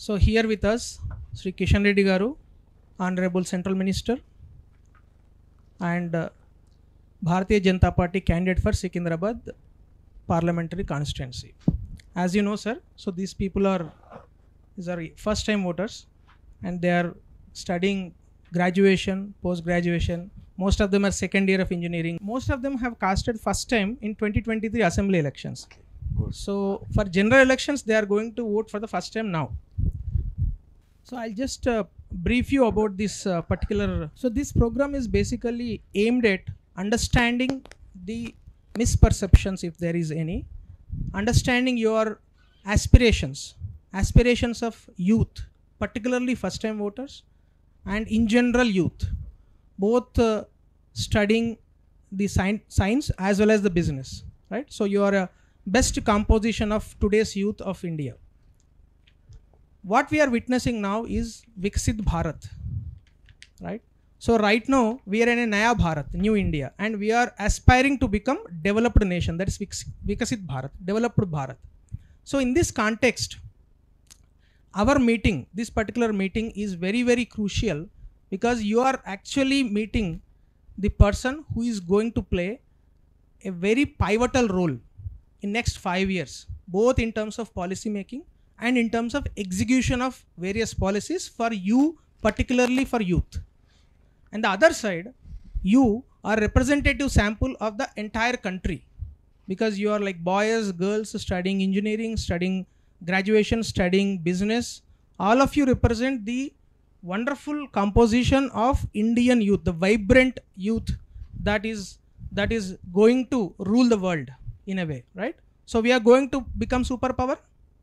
So here with us, Sri Kishan Reddy Garu, Honorable Central Minister, and uh, Bharatiya Janata Party candidate for Secunderabad parliamentary constituency. As you know, sir, so these people are these are first time voters and they are studying graduation, post graduation. Most of them are second year of engineering. Most of them have casted first time in 2023 assembly elections. So for general elections, they are going to vote for the first time now. So I'll just uh, brief you about this uh, particular. So this program is basically aimed at understanding the misperceptions, if there is any, understanding your aspirations, aspirations of youth, particularly first-time voters, and in general youth, both uh, studying the sci- science as well as the business, right? So you are a best composition of today's youth of India what we are witnessing now is Viksit Bharat, right? So right now we are in a Naya Bharat, New India, and we are aspiring to become developed nation. That is Vik- Vikasit Bharat, developed Bharat. So in this context, our meeting, this particular meeting, is very very crucial because you are actually meeting the person who is going to play a very pivotal role in next five years, both in terms of policy making and in terms of execution of various policies for you, particularly for youth. And the other side, you are representative sample of the entire country because you are like boys, girls studying engineering, studying graduation, studying business. All of you represent the wonderful composition of Indian youth, the vibrant youth that is that is going to rule the world in a way, right? So we are going to become superpower.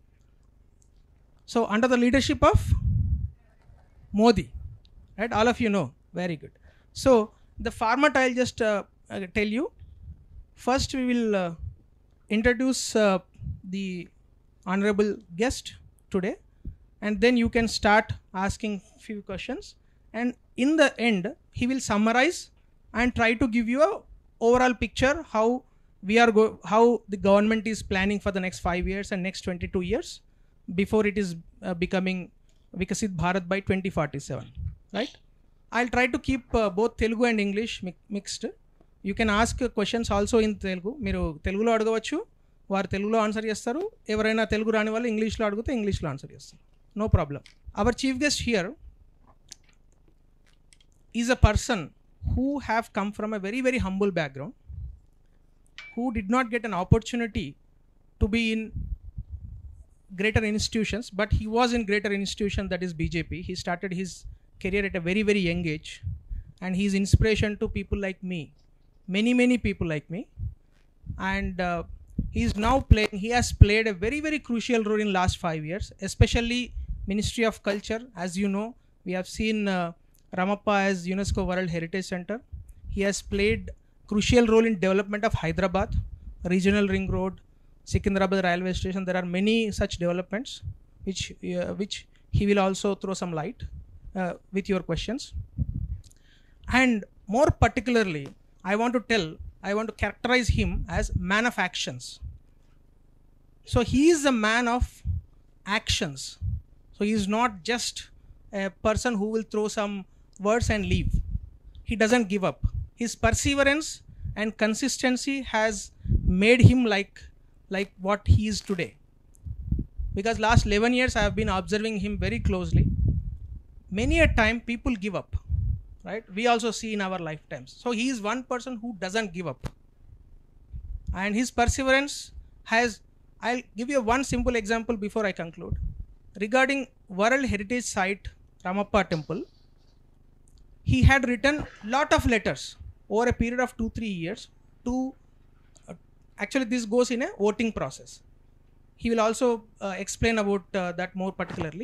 So under the leadership of Modi, right? All of you know. Very good. So the format I'll just uh, uh, tell you. First, we will uh, introduce uh, the honorable guest today, and then you can start asking few questions. And in the end, he will summarize and try to give you a overall picture how we are go- how the government is planning for the next five years and next 22 years before it is uh, becoming Vikasit Bharat by 2047, right? I'll try to keep uh, both Telugu and English mi- mixed. You can ask questions also in Telugu మీరు తెలుగులో అడగవచ్చు వారు తెలుగులో answer చేస్తారు ఎవరైనా తెలుగు రాని వాళ్ళు ఇంగ్లీష్లో అడిగితే ఇంగ్లీష్లో ఆన్సర్ చేస్తారు no problem our chief guest here is a person who have come from a very very humble background who did not get an opportunity to be in greater institutions but he was in greater institution that is bjp he started his career at a very very young age and he is inspiration to people like me many many people like me and uh, he is now playing he has played a very very crucial role in last 5 years especially ministry of culture as you know we have seen uh, ramappa as unesco world heritage center he has played crucial role in development of hyderabad regional ring road Secunderabad railway station. There are many such developments, which uh, which he will also throw some light uh, with your questions. And more particularly, I want to tell, I want to characterize him as man of actions. So he is a man of actions. So he is not just a person who will throw some words and leave. He doesn't give up. His perseverance and consistency has made him like like what he is today because last 11 years i have been observing him very closely many a time people give up right we also see in our lifetimes so he is one person who doesn't give up and his perseverance has i'll give you one simple example before i conclude regarding world heritage site ramappa temple he had written lot of letters over a period of 2 3 years to actually this goes in a voting process he will also uh, explain about uh, that more particularly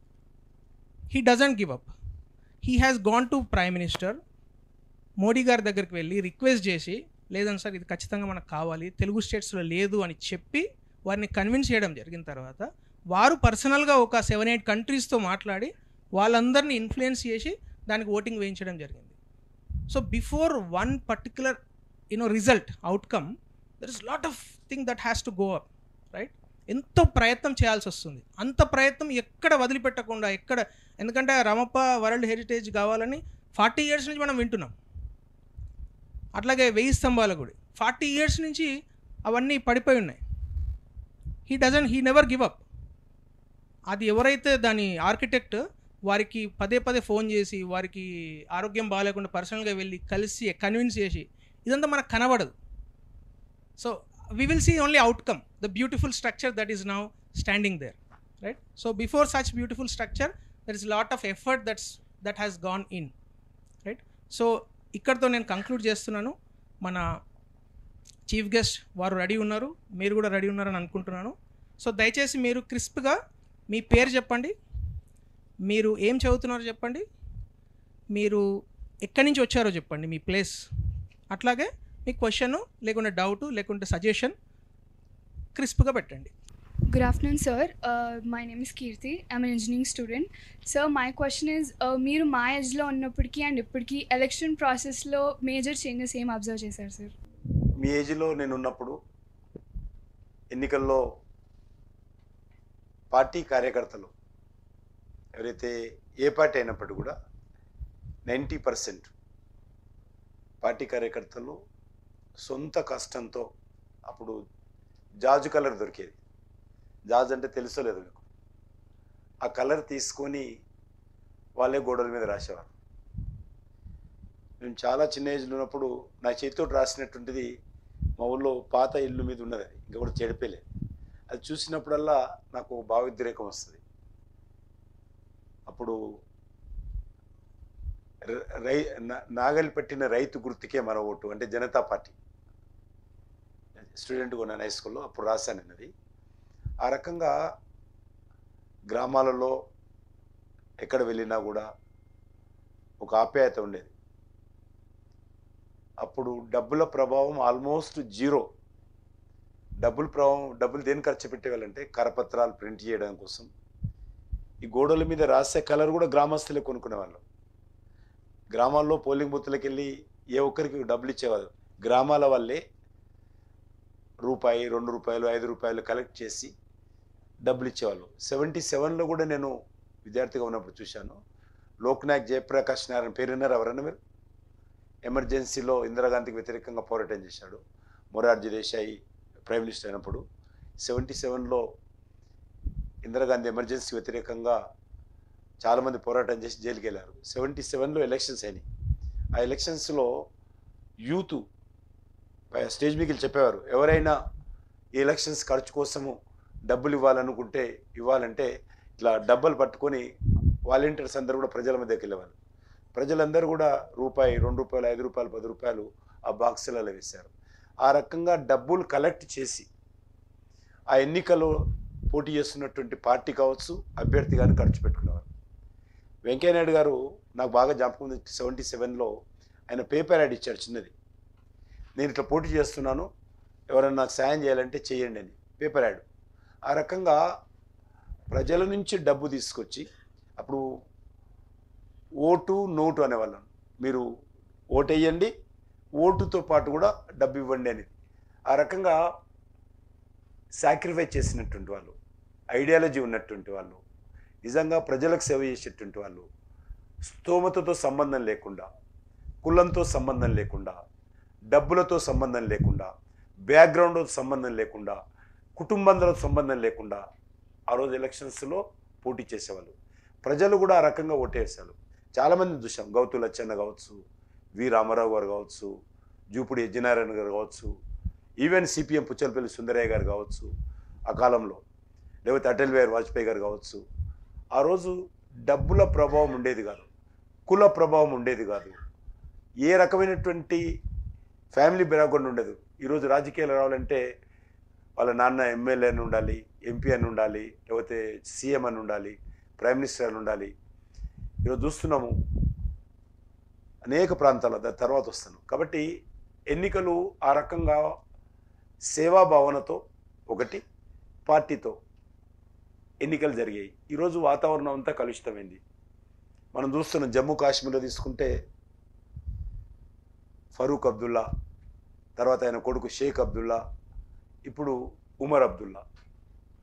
he doesn't give up he has gone to prime minister Modi గారి దగ్గరికి వెళ్ళి request చేసి లేదని sir ఇది ఖచ్చితంగా మనకు కావాలి తెలుగు స్టేట్స్లో లేదు అని చెప్పి వారిని కన్విన్స్ చేయడం జరిగిన తర్వాత వారు పర్సనల్గా ఒక సెవెన్ ఎయిట్ కంట్రీస్తో మాట్లాడి వాళ్ళందరినీ ఇన్ఫ్లుయెన్స్ చేసి దానికి ఓటింగ్ వేయించడం జరిగింది so before one particular you know result outcome there is a lot of thing that has to go up right ఎంతో ప్రయత్నం చేయాల్సి వస్తుంది అంత ప్రయత్నం ఎక్కడ వదిలిపెట్టకుండా ఎక్కడ ఎందుకంటే రమప్ప వరల్డ్ హెరిటేజ్ కావాలని ఫార్టీ ఇయర్స్ నుంచి మనం వింటున్నాం అట్లాగే వెయ్యి స్తంభాల గుడి ఫార్టీ ఇయర్స్ నుంచి అవన్నీ పడిపోయి ఉన్నాయి he doesn't he never give up అది ఎవరైతే దాని ఆర్కిటెక్ట్ వారికి పదే పదే ఫోన్ చేసి వారికి ఆరోగ్యం బాగాలేకుండా పర్సనల్గా వెళ్ళి కలిసి కన్విన్స్ చేసి ఇదంతా మనకు కనబడదు so we will see only outcome the beautiful structure that is now standing there right so before such beautiful structure there is a lot of effort that's that has gone in right so ఇక్కడతో నేను conclude చేస్తున్నాను మన chief guest వారు ready ఉన్నారు మీరు కూడా ready ఉన్నారని అనుకుంటున్నాను సో దయచేసి మీరు క్రిస్ప్గా మీ పేరు చెప్పండి మీరు ఏం చదువుతున్నారో చెప్పండి మీరు ఎక్కడి నుంచి వచ్చారో చెప్పండి మీ ప్లేస్ అట్లాగే మీ క్వశ్చన్ లేకుంటే డౌట్ లేకుంటే సజెషన్ క్రిస్ప్గా పెట్టండి Good afternoon, sir. Uh, my name is Kirti. I'm an engineering student. Sir, my question is, uh, మీరు మా ఏజ్లో ఉన్నప్పటికీ అండ్ ఇప్పటికీ ఎలక్షన్ ప్రాసెస్లో మేజర్ చేంజెస్ ఏం అబ్జర్వ్ చేశారు సార్ మీ ఏజ్లో నేను ఉన్నప్పుడు ఎన్నికల్లో పార్టీ కార్యకర్తలు ఎవరైతే ఏ పార్టీ అయినప్పటికీ కూడా నైంటీ పర్సెంట్ పార్టీ కార్యకర్తలు సొంత కష్టంతో అప్పుడు జాజు కలర్ దొరికేది జాజ్ అంటే తెలుసో లేదు మీకు ఆ కలర్ తీసుకొని వాళ్ళే గోడల మీద రాసేవారు నేను చాలా చిన్న ఏజ్లో ఉన్నప్పుడు నా చేతితో రాసినటువంటిది మా ఊళ్ళో పాత ఇల్లు మీద ఉన్నది అది ఇంకా కూడా చెడిపోలేదు అది చూసినప్పుడల్లా నాకు ఒక భావోద్రేకం వస్తుంది అప్పుడు ర- రై నా- నాగలి పట్టిన రైతు గుర్తుకే మన ఓటు అంటే జనతా పార్టీ స్టూడెంట్గా ఉన్నాను హై స్కూల్లో అప్పుడు రాశాను నేను అది ఆ రకంగా గ్రామాలలో ఎక్కడ వెళ్ళినా కూడా ఒక ఆప్యాయత ఉండేది అప్పుడు డబ్బుల ప్రభావం ఆల్మోస్ట్ జీరో డబ్బుల ప్రభావం డబ్బులు దేని ఖర్చు పెట్టేవాళ్ళంటే కరపత్రాలు ప్రింట్ చేయడం కోసం ఈ గోడల మీద రాసే కలర్ కూడా గ్రామస్తులే కొనుక్కునేవాళ్ళు గ్రామాల్లో పోలింగ్ బూత్లకు వెళ్ళి ఏ ఒక్కరికి డబ్బులు ఇచ్చేవాళ్ళు గ్రామాల వల్లే రూపాయి రెండు రూపాయలు ఐదు రూపాయలు కలెక్ట్ చేసి డబ్బులు ఇచ్చేవాళ్ళు సెవెంటీ సెవెన్లో కూడా నేను విద్యార్థిగా ఉన్నప్పుడు చూశాను లోక్నాయక్ జయప్రకాష్ నారాయణ పేరు విన్నారు ఎవరన్నా మీరు ఎమర్జెన్సీలో ఇందిరాగాంధీకి వ్యతిరేకంగా పోరాటం చేశాడు మొరార్జీ దేశాయి ప్రైమ్ మినిస్టర్ అయినప్పుడు సెవెంటీ సెవెన్లో ఇందిరాగాంధీ ఎమర్జెన్సీ వ్యతిరేకంగా చాలామంది పోరాటం చేసి జైలుకి వెళ్ళారు సెవెంటీ సెవెన్లో ఎలక్షన్స్ అయినాయి ఆ ఎలక్షన్స్లో యూత్ పై- స్టేజ్ మీకు చెప్పేవారు ఎవరైనా ఈ ఎలక్షన్స్ ఖర్చు కోసము డబ్బులు ఇవ్వాలనుకుంటే ఇవ్వాలంటే ఇట్లా డబ్బులు పట్టుకొని వాలంటీర్స్ అందరూ కూడా ప్రజల మధ్యకి వెళ్ళేవారు ప్రజలందరూ కూడా రూపాయి రెండు రూపాయలు ఐదు రూపాయలు పది రూపాయలు ఆ బాక్సులలో వేశారు ఆ రకంగా డబ్బులు కలెక్ట్ చేసి ఆ ఎన్నికలో పోటీ చేస్తున్నటువంటి పార్టీ కావచ్చు అభ్యర్థి గారిని ఖర్చు పెట్టుకునేవారు వెంకయ్యనాయుడు గారు నాకు బాగా జ్ఞాపకం ఉంది సెవెంటీ సెవెన్లో ఆయన పేపర్ యాడ్ ఇచ్చాడు చిన్నది నేను ఇట్లా పోటీ చేస్తున్నాను ఎవరైనా నాకు సాయం చేయాలంటే చేయండి అని పేపర్ యాడ్ ఆ రకంగా ప్రజల నుంచి డబ్బు తీసుకొచ్చి అప్పుడు ఓటు నోటు అనేవాళ్ళం మీరు ఓటు వేయండి ఓటుతో పాటు కూడా డబ్బు ఇవ్వండి అనేది ఆ రకంగా సాక్రిఫైస్ చేసినటువంటి వాళ్ళు ఐడియాలజీ ఉన్నటువంటి వాళ్ళు నిజంగా ప్రజలకు సేవ చేసేటువంటి వాళ్ళు స్తోమతతో సంబంధం లేకుండా కులంతో సంబంధం లేకుండా డబ్బులతో సంబంధం లేకుండా బ్యాక్గ్రౌండ్తో సంబంధం లేకుండా కుటుంబంతో సంబంధం లేకుండా ఆ రోజు ఎలక్షన్స్లో పోటీ చేసేవాళ్ళు ప్రజలు కూడా ఆ రకంగా ఓటేసారు చాలామంది చూసాం గౌతు లచ్చన్న కావచ్చు వి రామారావు గారు కావచ్చు జూపుడి యజ్ఞనారాయణ గారు కావచ్చు ఈవెన్ సిపిఎం పుచ్చలపల్లి సుందరయ్య గారు కావచ్చు ఆ కాలంలో లేకపోతే అటల్ బిహారీ వాజ్పేయి గారు కావచ్చు ఆ రోజు డబ్బుల ప్రభావం ఉండేది కాదు కుల ప్రభావం ఉండేది కాదు ఏ రకమైనటువంటి ఫ్యామిలీ బ్యాక్గ్రౌండ్ ఉండదు ఈరోజు రాజకీయాలు రావాలంటే వాళ్ళ నాన్న ఎమ్మెల్యే అని ఉండాలి ఎంపీ అని ఉండాలి లేకపోతే సీఎం అని ఉండాలి ప్రైమ్ మినిస్టర్ అని ఉండాలి ఈరోజు చూస్తున్నాము అనేక ప్రాంతాల దాని తర్వాత వస్తాను కాబట్టి ఎన్నికలు ఆ రకంగా సేవా భావనతో ఒకటి పార్టీతో ఎన్నికలు జరిగాయి ఈరోజు వాతావరణం అంతా కలుషితమైంది మనం చూస్తున్న జమ్మూ కాశ్మీర్లో తీసుకుంటే ఫరూక్ అబ్దుల్లా తర్వాత ఆయన కొడుకు షేక్ అబ్దుల్లా ఇప్పుడు ఉమర్ అబ్దుల్లా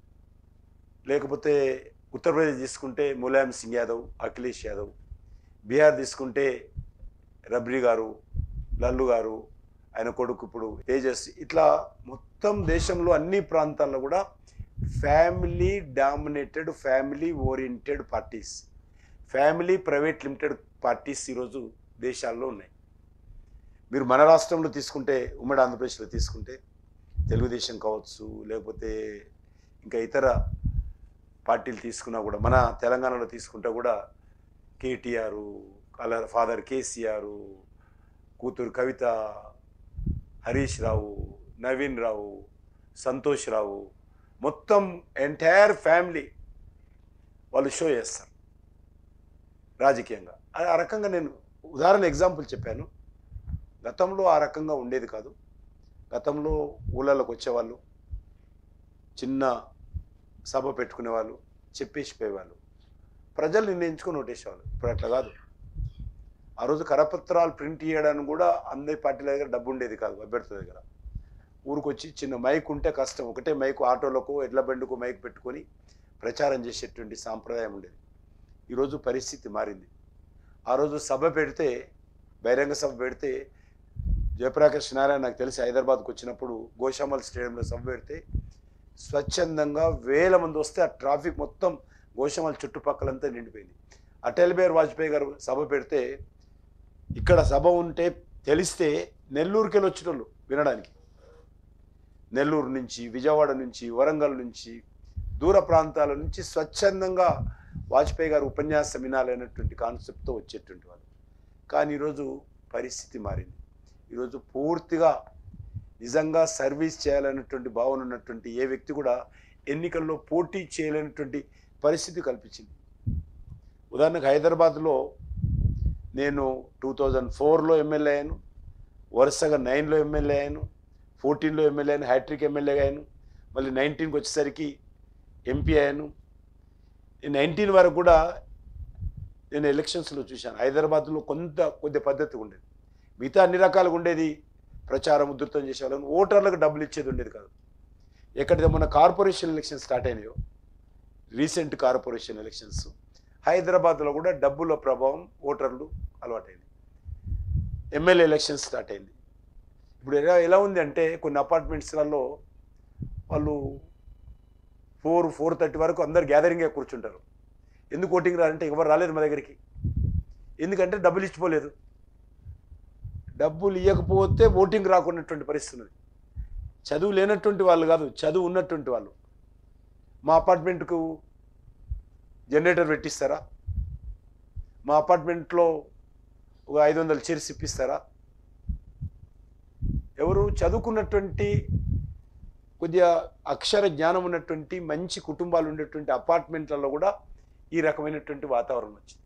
లేకపోతే ఉత్తరప్రదేశ్ తీసుకుంటే ములాయం సింగ్ యాదవ్ అఖిలేష్ యాదవ్ బీహార్ తీసుకుంటే రబ్రీ గారు లల్లు గారు ఆయన కొడుకు ఇప్పుడు తేజస్ ఇట్లా మొత్తం దేశంలో అన్ని ప్రాంతాల్లో కూడా family dominated family oriented parties family private limited parties ఈరోజు దేశాల్లో ఉన్నాయి మీరు మన రాష్ట్రంలో తీసుకుంటే ఉమ్మడి ఆంధ్రప్రదేశ్లో తీసుకుంటే తెలుగుదేశం కావచ్చు లేకపోతే ఇంకా ఇతర పార్టీలు తీసుకున్నా కూడా మన తెలంగాణలో తీసుకుంటే కూడా కేటీఆర్ అలా ఫాదర్ కేసీఆర్ కూతురు కవిత హరీష్ రావు నవీన్ రావు సంతోష్ రావు మొత్తం ఎంటైర్ ఫ్యామిలీ వాళ్ళు షో చేస్తారు రాజకీయంగా ఆ- ఆ రకంగా నేను ఉదాహరణ ఎగ్జాంపుల్ చెప్పాను గతంలో ఆ రకంగా ఉండేది కాదు గతంలో ఊళ్ళలోకి వచ్చేవాళ్ళు చిన్న సభ పెట్టుకునేవాళ్ళు చెప్పేసి పోయేవాళ్ళు ప్రజలు నిర్ణయించుకొని ఓటేసేవాళ్ళు ఇప్పుడు అట్లా కాదు ఆ రోజు కరపత్రాలు ప్రింట్ చేయడానికి కూడా అందరి పార్టీల దగ్గర డబ్బు ఉండేది కాదు అభ్యర్థుల దగ్గర ఊరికొచ్చి చిన్న మైక్ ఉంటే కష్టం ఒకటే మైక్ ఆటోలకు ఎడ్ల బండికు మైక్ పెట్టుకొని ప్రచారం చేసేటువంటి సాంప్రదాయం ఉండేది ఈరోజు పరిస్థితి మారింది ఆ రోజు సభ పెడితే బహిరంగ సభ పెడితే జయప్రకాష్ నారాయణ నాకు తెలిసి హైదరాబాద్కి వచ్చినప్పుడు గోషామల్ స్టేడియంలో సభ పెడితే స్వచ్ఛందంగా వేల మంది వస్తే ఆ ట్రాఫిక్ మొత్తం గోషామల్ చుట్టుపక్కలంతా నిండిపోయింది అటల్ బిహారీ వాజ్పేయి గారు సభ పెడితే ఇక్కడ సభ ఉంటే తెలిస్తే నెల్లూరుకి వెళ్ళి వచ్చేటోళ్ళు వినడానికి నెల్లూరు నుంచి విజయవాడ నుంచి వరంగల్ నుంచి దూర ప్రాంతాల నుంచి స్వచ్ఛందంగా వాజ్పేయి గారు ఉపన్యాసం వినాలనేటువంటి కాన్సెప్ట్తో వచ్చేటువంటి వాళ్ళు కానీ ఈరోజు పరిస్థితి మారింది ఈరోజు పూర్తిగా నిజంగా సర్వీస్ చేయాలనేటువంటి భావన ఉన్నటువంటి ఏ వ్యక్తి కూడా ఎన్నికల్లో పోటీ చేయలేనటువంటి పరిస్థితి కల్పించింది ఉదాహరణకు హైదరాబాద్లో నేను టూ థౌజండ్ ఫోర్లో ఎమ్మెల్యే అయ్యాను వరుసగా నైన్లో ఎమ్మెల్యే అయ్యాను ఫోర్టీన్లో ఎమ్మెల్యే అయ్యాను హ్యాట్రిక్ ఎమ్మెల్యే అయ్యాను మళ్ళీ నైన్టీన్కి వచ్చేసరికి ఎంపీ అయ్యాను నైన్టీన్ వరకు కూడా నేను ఎలక్షన్స్లో చూశాను హైదరాబాద్లో కొంత కొద్ది పద్ధతి ఉండేది మిగతా అన్ని రకాలుగా ఉండేది ప్రచారం ఉధృతం చేసేవాళ్ళని ఓటర్లకు డబ్బులు ఇచ్చేది ఉండేది కాదు ఎక్కడైతే మన కార్పొరేషన్ ఎలక్షన్ స్టార్ట్ అయినాయో రీసెంట్ కార్పొరేషన్ ఎలక్షన్స్ హైదరాబాద్లో కూడా డబ్బుల ప్రభావం ఓటర్లు అలవాటైంది ఎమ్మెల్యే ఎలక్షన్ స్టార్ట్ అయింది ఇప్పుడు ఎలా ఎలా ఉంది అంటే కొన్ని అపార్ట్మెంట్స్లలో వాళ్ళు ఫోర్ ఫోర్ థర్టీ వరకు అందరు గ్యాదరింగ్గా కూర్చుంటారు ఎందుకు ఓటింగ్ రాలంటే ఎవరు రాలేదు మా దగ్గరికి ఎందుకంటే డబ్బులు ఇచ్చిపోలేదు డబ్బులు ఇవ్వకపోతే ఓటింగ్ రాకున్నటువంటి పరిస్థితి ఉన్నది చదువు లేనటువంటి వాళ్ళు కాదు చదువు ఉన్నటువంటి వాళ్ళు మా అపార్ట్మెంట్కు జనరేటర్ పెట్టిస్తారా మా అపార్ట్మెంట్లో ఒక ఐదు వందల చైర్స్ ఇప్పిస్తారా ఎవరు చదువుకున్నటువంటి కొద్దిగా అక్షర జ్ఞానం ఉన్నటువంటి మంచి కుటుంబాలు ఉండేటువంటి అపార్ట్మెంట్లలో కూడా ఈ రకమైనటువంటి వాతావరణం వచ్చింది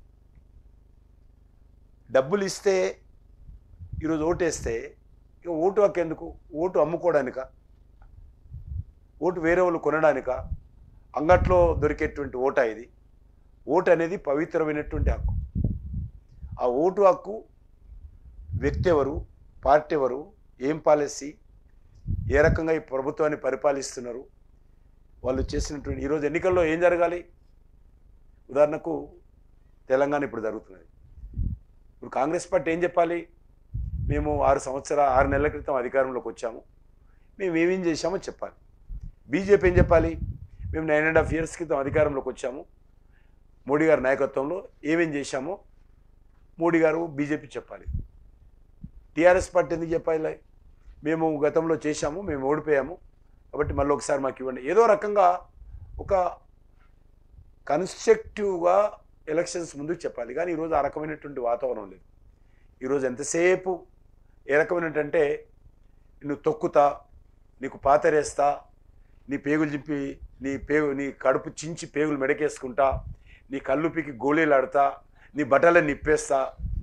డబ్బులు ఇస్తే ఈరోజు ఓటేస్తే ఇక ఓటు హక్కు ఎందుకు ఓటు అమ్ముకోవడానిక ఓటు వేరే వాళ్ళు కొనడానిక అంగట్లో దొరికేటువంటి ఓటా ఇది ఓటు అనేది పవిత్రమైనటువంటి హక్కు ఆ ఓటు హక్కు వ్యక్తి ఎవరు పార్టీ ఎవరు ఏం పాలసీ ఏ రకంగా ఈ ప్రభుత్వాన్ని పరిపాలిస్తున్నారు వాళ్ళు చేసినటువంటి ఈరోజు ఎన్నికల్లో ఏం జరగాలి ఉదాహరణకు తెలంగాణ ఇప్పుడు జరుగుతున్నది ఇప్పుడు కాంగ్రెస్ పార్టీ ఏం చెప్పాలి మేము ఆరు సంవత్సరాల ఆరు నెలల క్రితం అధికారంలోకి వచ్చాము మేము ఏమేం చేశామో చెప్పాలి బీజేపీ ఏం చెప్పాలి మేము నైన్ అండ్ హాఫ్ ఇయర్స్ క్రితం అధికారంలోకి వచ్చాము మోడీ గారి నాయకత్వంలో ఏమేం చేశామో మోడీ గారు బీజేపీ చెప్పాలి టీఆర్ఎస్ పార్టీ ఎందుకు చెప్పాలి మేము గతంలో చేశాము మేము ఓడిపోయాము కాబట్టి మళ్ళీ ఒకసారి మాకు ఇవ్వండి ఏదో రకంగా ఒక కన్స్ట్రక్టివ్గా ఎలక్షన్స్ ముందుకు చెప్పాలి కానీ ఈరోజు ఆ రకమైనటువంటి వాతావరణం లేదు ఈరోజు ఎంతసేపు ఏ రకమైనటువంటి నిన్ను తొక్కుతా నీకు పాతరేస్తా నీ పేగులు చింపి నీ పేగు నీ కడుపు చించి పేగులు మెడకేసుకుంటా నీ కళ్ళు పీకి గోళీలాడుతా నీ బట్టలను నిప్పేస్తా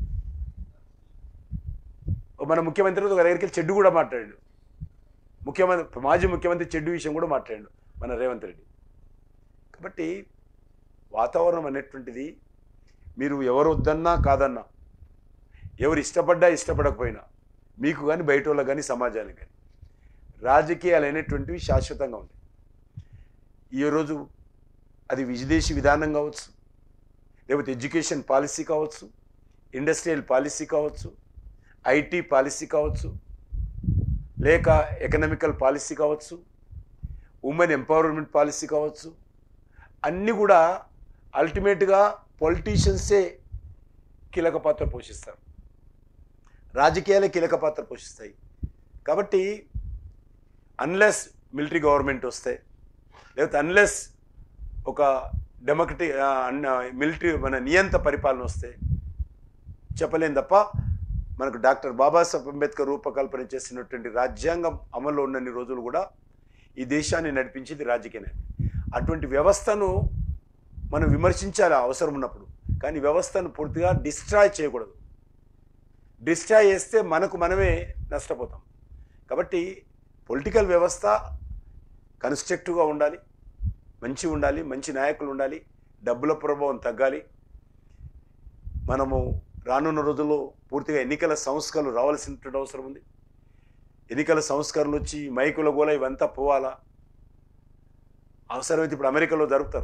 మన ముఖ్యమంత్రి ఒక దగ్గరికి వెళ్ళి చెడ్డు కూడా మాట్లాడాడు ముఖ్యమంత్రి మాజీ ముఖ్యమంత్రి చెడ్డు విషయం కూడా మాట్లాడాడు మన రేవంత్ రెడ్డి కాబట్టి వాతావరణం అనేటువంటిది మీరు ఎవరు వద్దన్నా కాదన్నా ఎవరు ఇష్టపడ్డా ఇష్టపడకపోయినా మీకు కానీ బయట వాళ్ళకి కానీ సమాజానికి కానీ రాజకీయాలు అనేటువంటివి శాశ్వతంగా ఉంటాయి ఈరోజు అది విదేశీ విధానం కావచ్చు లేకపోతే ఎడ్యుకేషన్ పాలసీ కావచ్చు ఇండస్ట్రియల్ పాలసీ కావచ్చు ఐటీ పాలసీ కావచ్చు లేక ఎకనామికల్ పాలసీ కావచ్చు ఉమెన్ ఎంపవర్మెంట్ పాలసీ కావచ్చు అన్నీ కూడా అల్టిమేట్గా పొలిటీషియన్సే కీలక పాత్ర పోషిస్తారు రాజకీయాలే కీలక పాత్ర పోషిస్తాయి కాబట్టి అన్లెస్ మిలిటరీ గవర్నమెంట్ వస్తే లేకపోతే అన్లెస్ ఒక డెమోక్రటిక్ మిలిటరీ మన నియంత పరిపాలన వస్తే చెప్పలేం తప్ప మనకు డాక్టర్ బాబాసాహెబ్ అంబేద్కర్ రూపకల్పన చేసినటువంటి రాజ్యాంగం అమల్లో ఉన్నన్ని రోజులు కూడా ఈ దేశాన్ని నడిపించేది రాజకీయ నాయకులు. అటువంటి వ్యవస్థను మనం విమర్శించాలి అవసరం ఉన్నప్పుడు కానీ వ్యవస్థను పూర్తిగా డిస్ట్రాయ్ చేయకూడదు డిస్ట్రాయ్ చేస్తే మనకు మనమే నష్టపోతాం కాబట్టి పొలిటికల్ వ్యవస్థ కన్స్ట్రక్టివ్గా ఉండాలి మంచి ఉండాలి మంచి నాయకులు ఉండాలి డబ్బుల ప్రభావం తగ్గాలి మనము రానున్న రోజుల్లో పూర్తిగా ఎన్నికల సంస్కరణలు రావాల్సినటువంటి అవసరం ఉంది ఎన్నికల సంస్కరణలు వచ్చి మైకుల గోల ఇవంతా పోవాలా అవసరమైతే ఇప్పుడు అమెరికాలో జరుపుతారు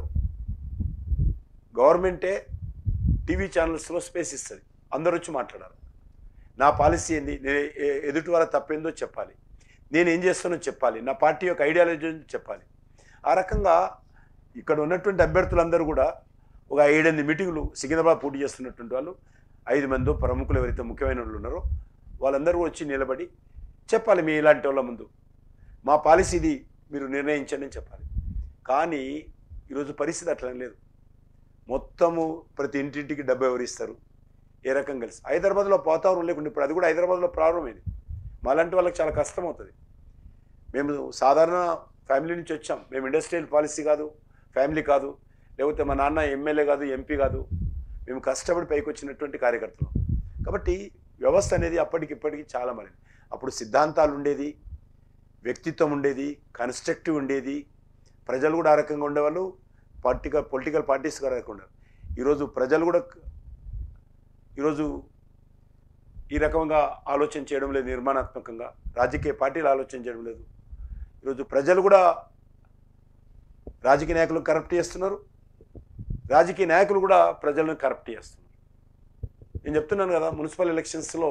గవర్నమెంటే టీవీ ఛానల్స్లో స్పేస్ ఇస్తుంది అందరూ వచ్చి మాట్లాడాలి నా పాలసీ ఏంది నేను ఎ- ఎదుటి వాళ్ళ తప్పేందో చెప్పాలి నేను ఏం చేస్తానో చెప్పాలి నా పార్టీ యొక్క ఐడియాలజీ ఏందో చెప్పాలి ఆ రకంగా ఇక్కడ ఉన్నటువంటి అభ్యర్థులందరూ కూడా ఒక ఏడెనిమిది మీటింగులు సికింద్రాబాద్ పోటీ చేస్తున్నటువంటి వాళ్ళు ఐదు మందో ప్రముఖులు ఎవరైతే ముఖ్యమైన వాళ్ళు ఉన్నారో వాళ్ళందరూ వచ్చి నిలబడి చెప్పాలి మీ ఇలాంటి వాళ్ళ ముందు మా పాలసీ ఇది మీరు నిర్ణయించండి అని చెప్పాలి కానీ ఈరోజు పరిస్థితి అట్లా లేదు మొత్తము ప్రతి ఇంటింటికి డబ్బు ఎవరిస్తారు ఏ రకంగా కలిసి హైదరాబాద్లో వాతావరణం లేకుండా ఇప్పుడు అది కూడా హైదరాబాద్లో ప్రారంభమైంది మాలాంటి వాళ్ళకి చాలా కష్టం అవుతుంది మేము సాధారణ ఫ్యామిలీ నుంచి వచ్చాం మేము ఇండస్ట్రియల్ పాలసీ కాదు ఫ్యామిలీ కాదు లేకపోతే మా నాన్న ఎమ్మెల్యే కాదు ఎంపీ కాదు మేము కష్టపడి పైకి వచ్చినటువంటి కార్యకర్తలు కాబట్టి వ్యవస్థ అనేది అప్పటికి ఇప్పటికి చాలా మారింది అప్పుడు సిద్ధాంతాలు ఉండేది వ్యక్తిత్వం ఉండేది కన్స్ట్రక్టివ్ ఉండేది ప్రజలు కూడా ఆ రకంగా ఉండేవాళ్ళు పొలిటికల్ పొలిటికల్ పార్టీస్ కూడా ఆ రకంగా ఉండేవారు ఈరోజు ప్రజలు కూడా ఈరోజు ఈ రకంగా ఆలోచన చేయడం లేదు నిర్మాణాత్మకంగా రాజకీయ పార్టీలు ఆలోచన చేయడం లేదు ఈరోజు ప్రజలు కూడా రాజకీయ నాయకులు కరప్ట్ చేస్తున్నారు రాజకీయ నాయకులు కూడా ప్రజలను కరప్ట్ చేస్తున్నారు నేను చెప్తున్నాను కదా మున్సిపల్ ఎలక్షన్స్లో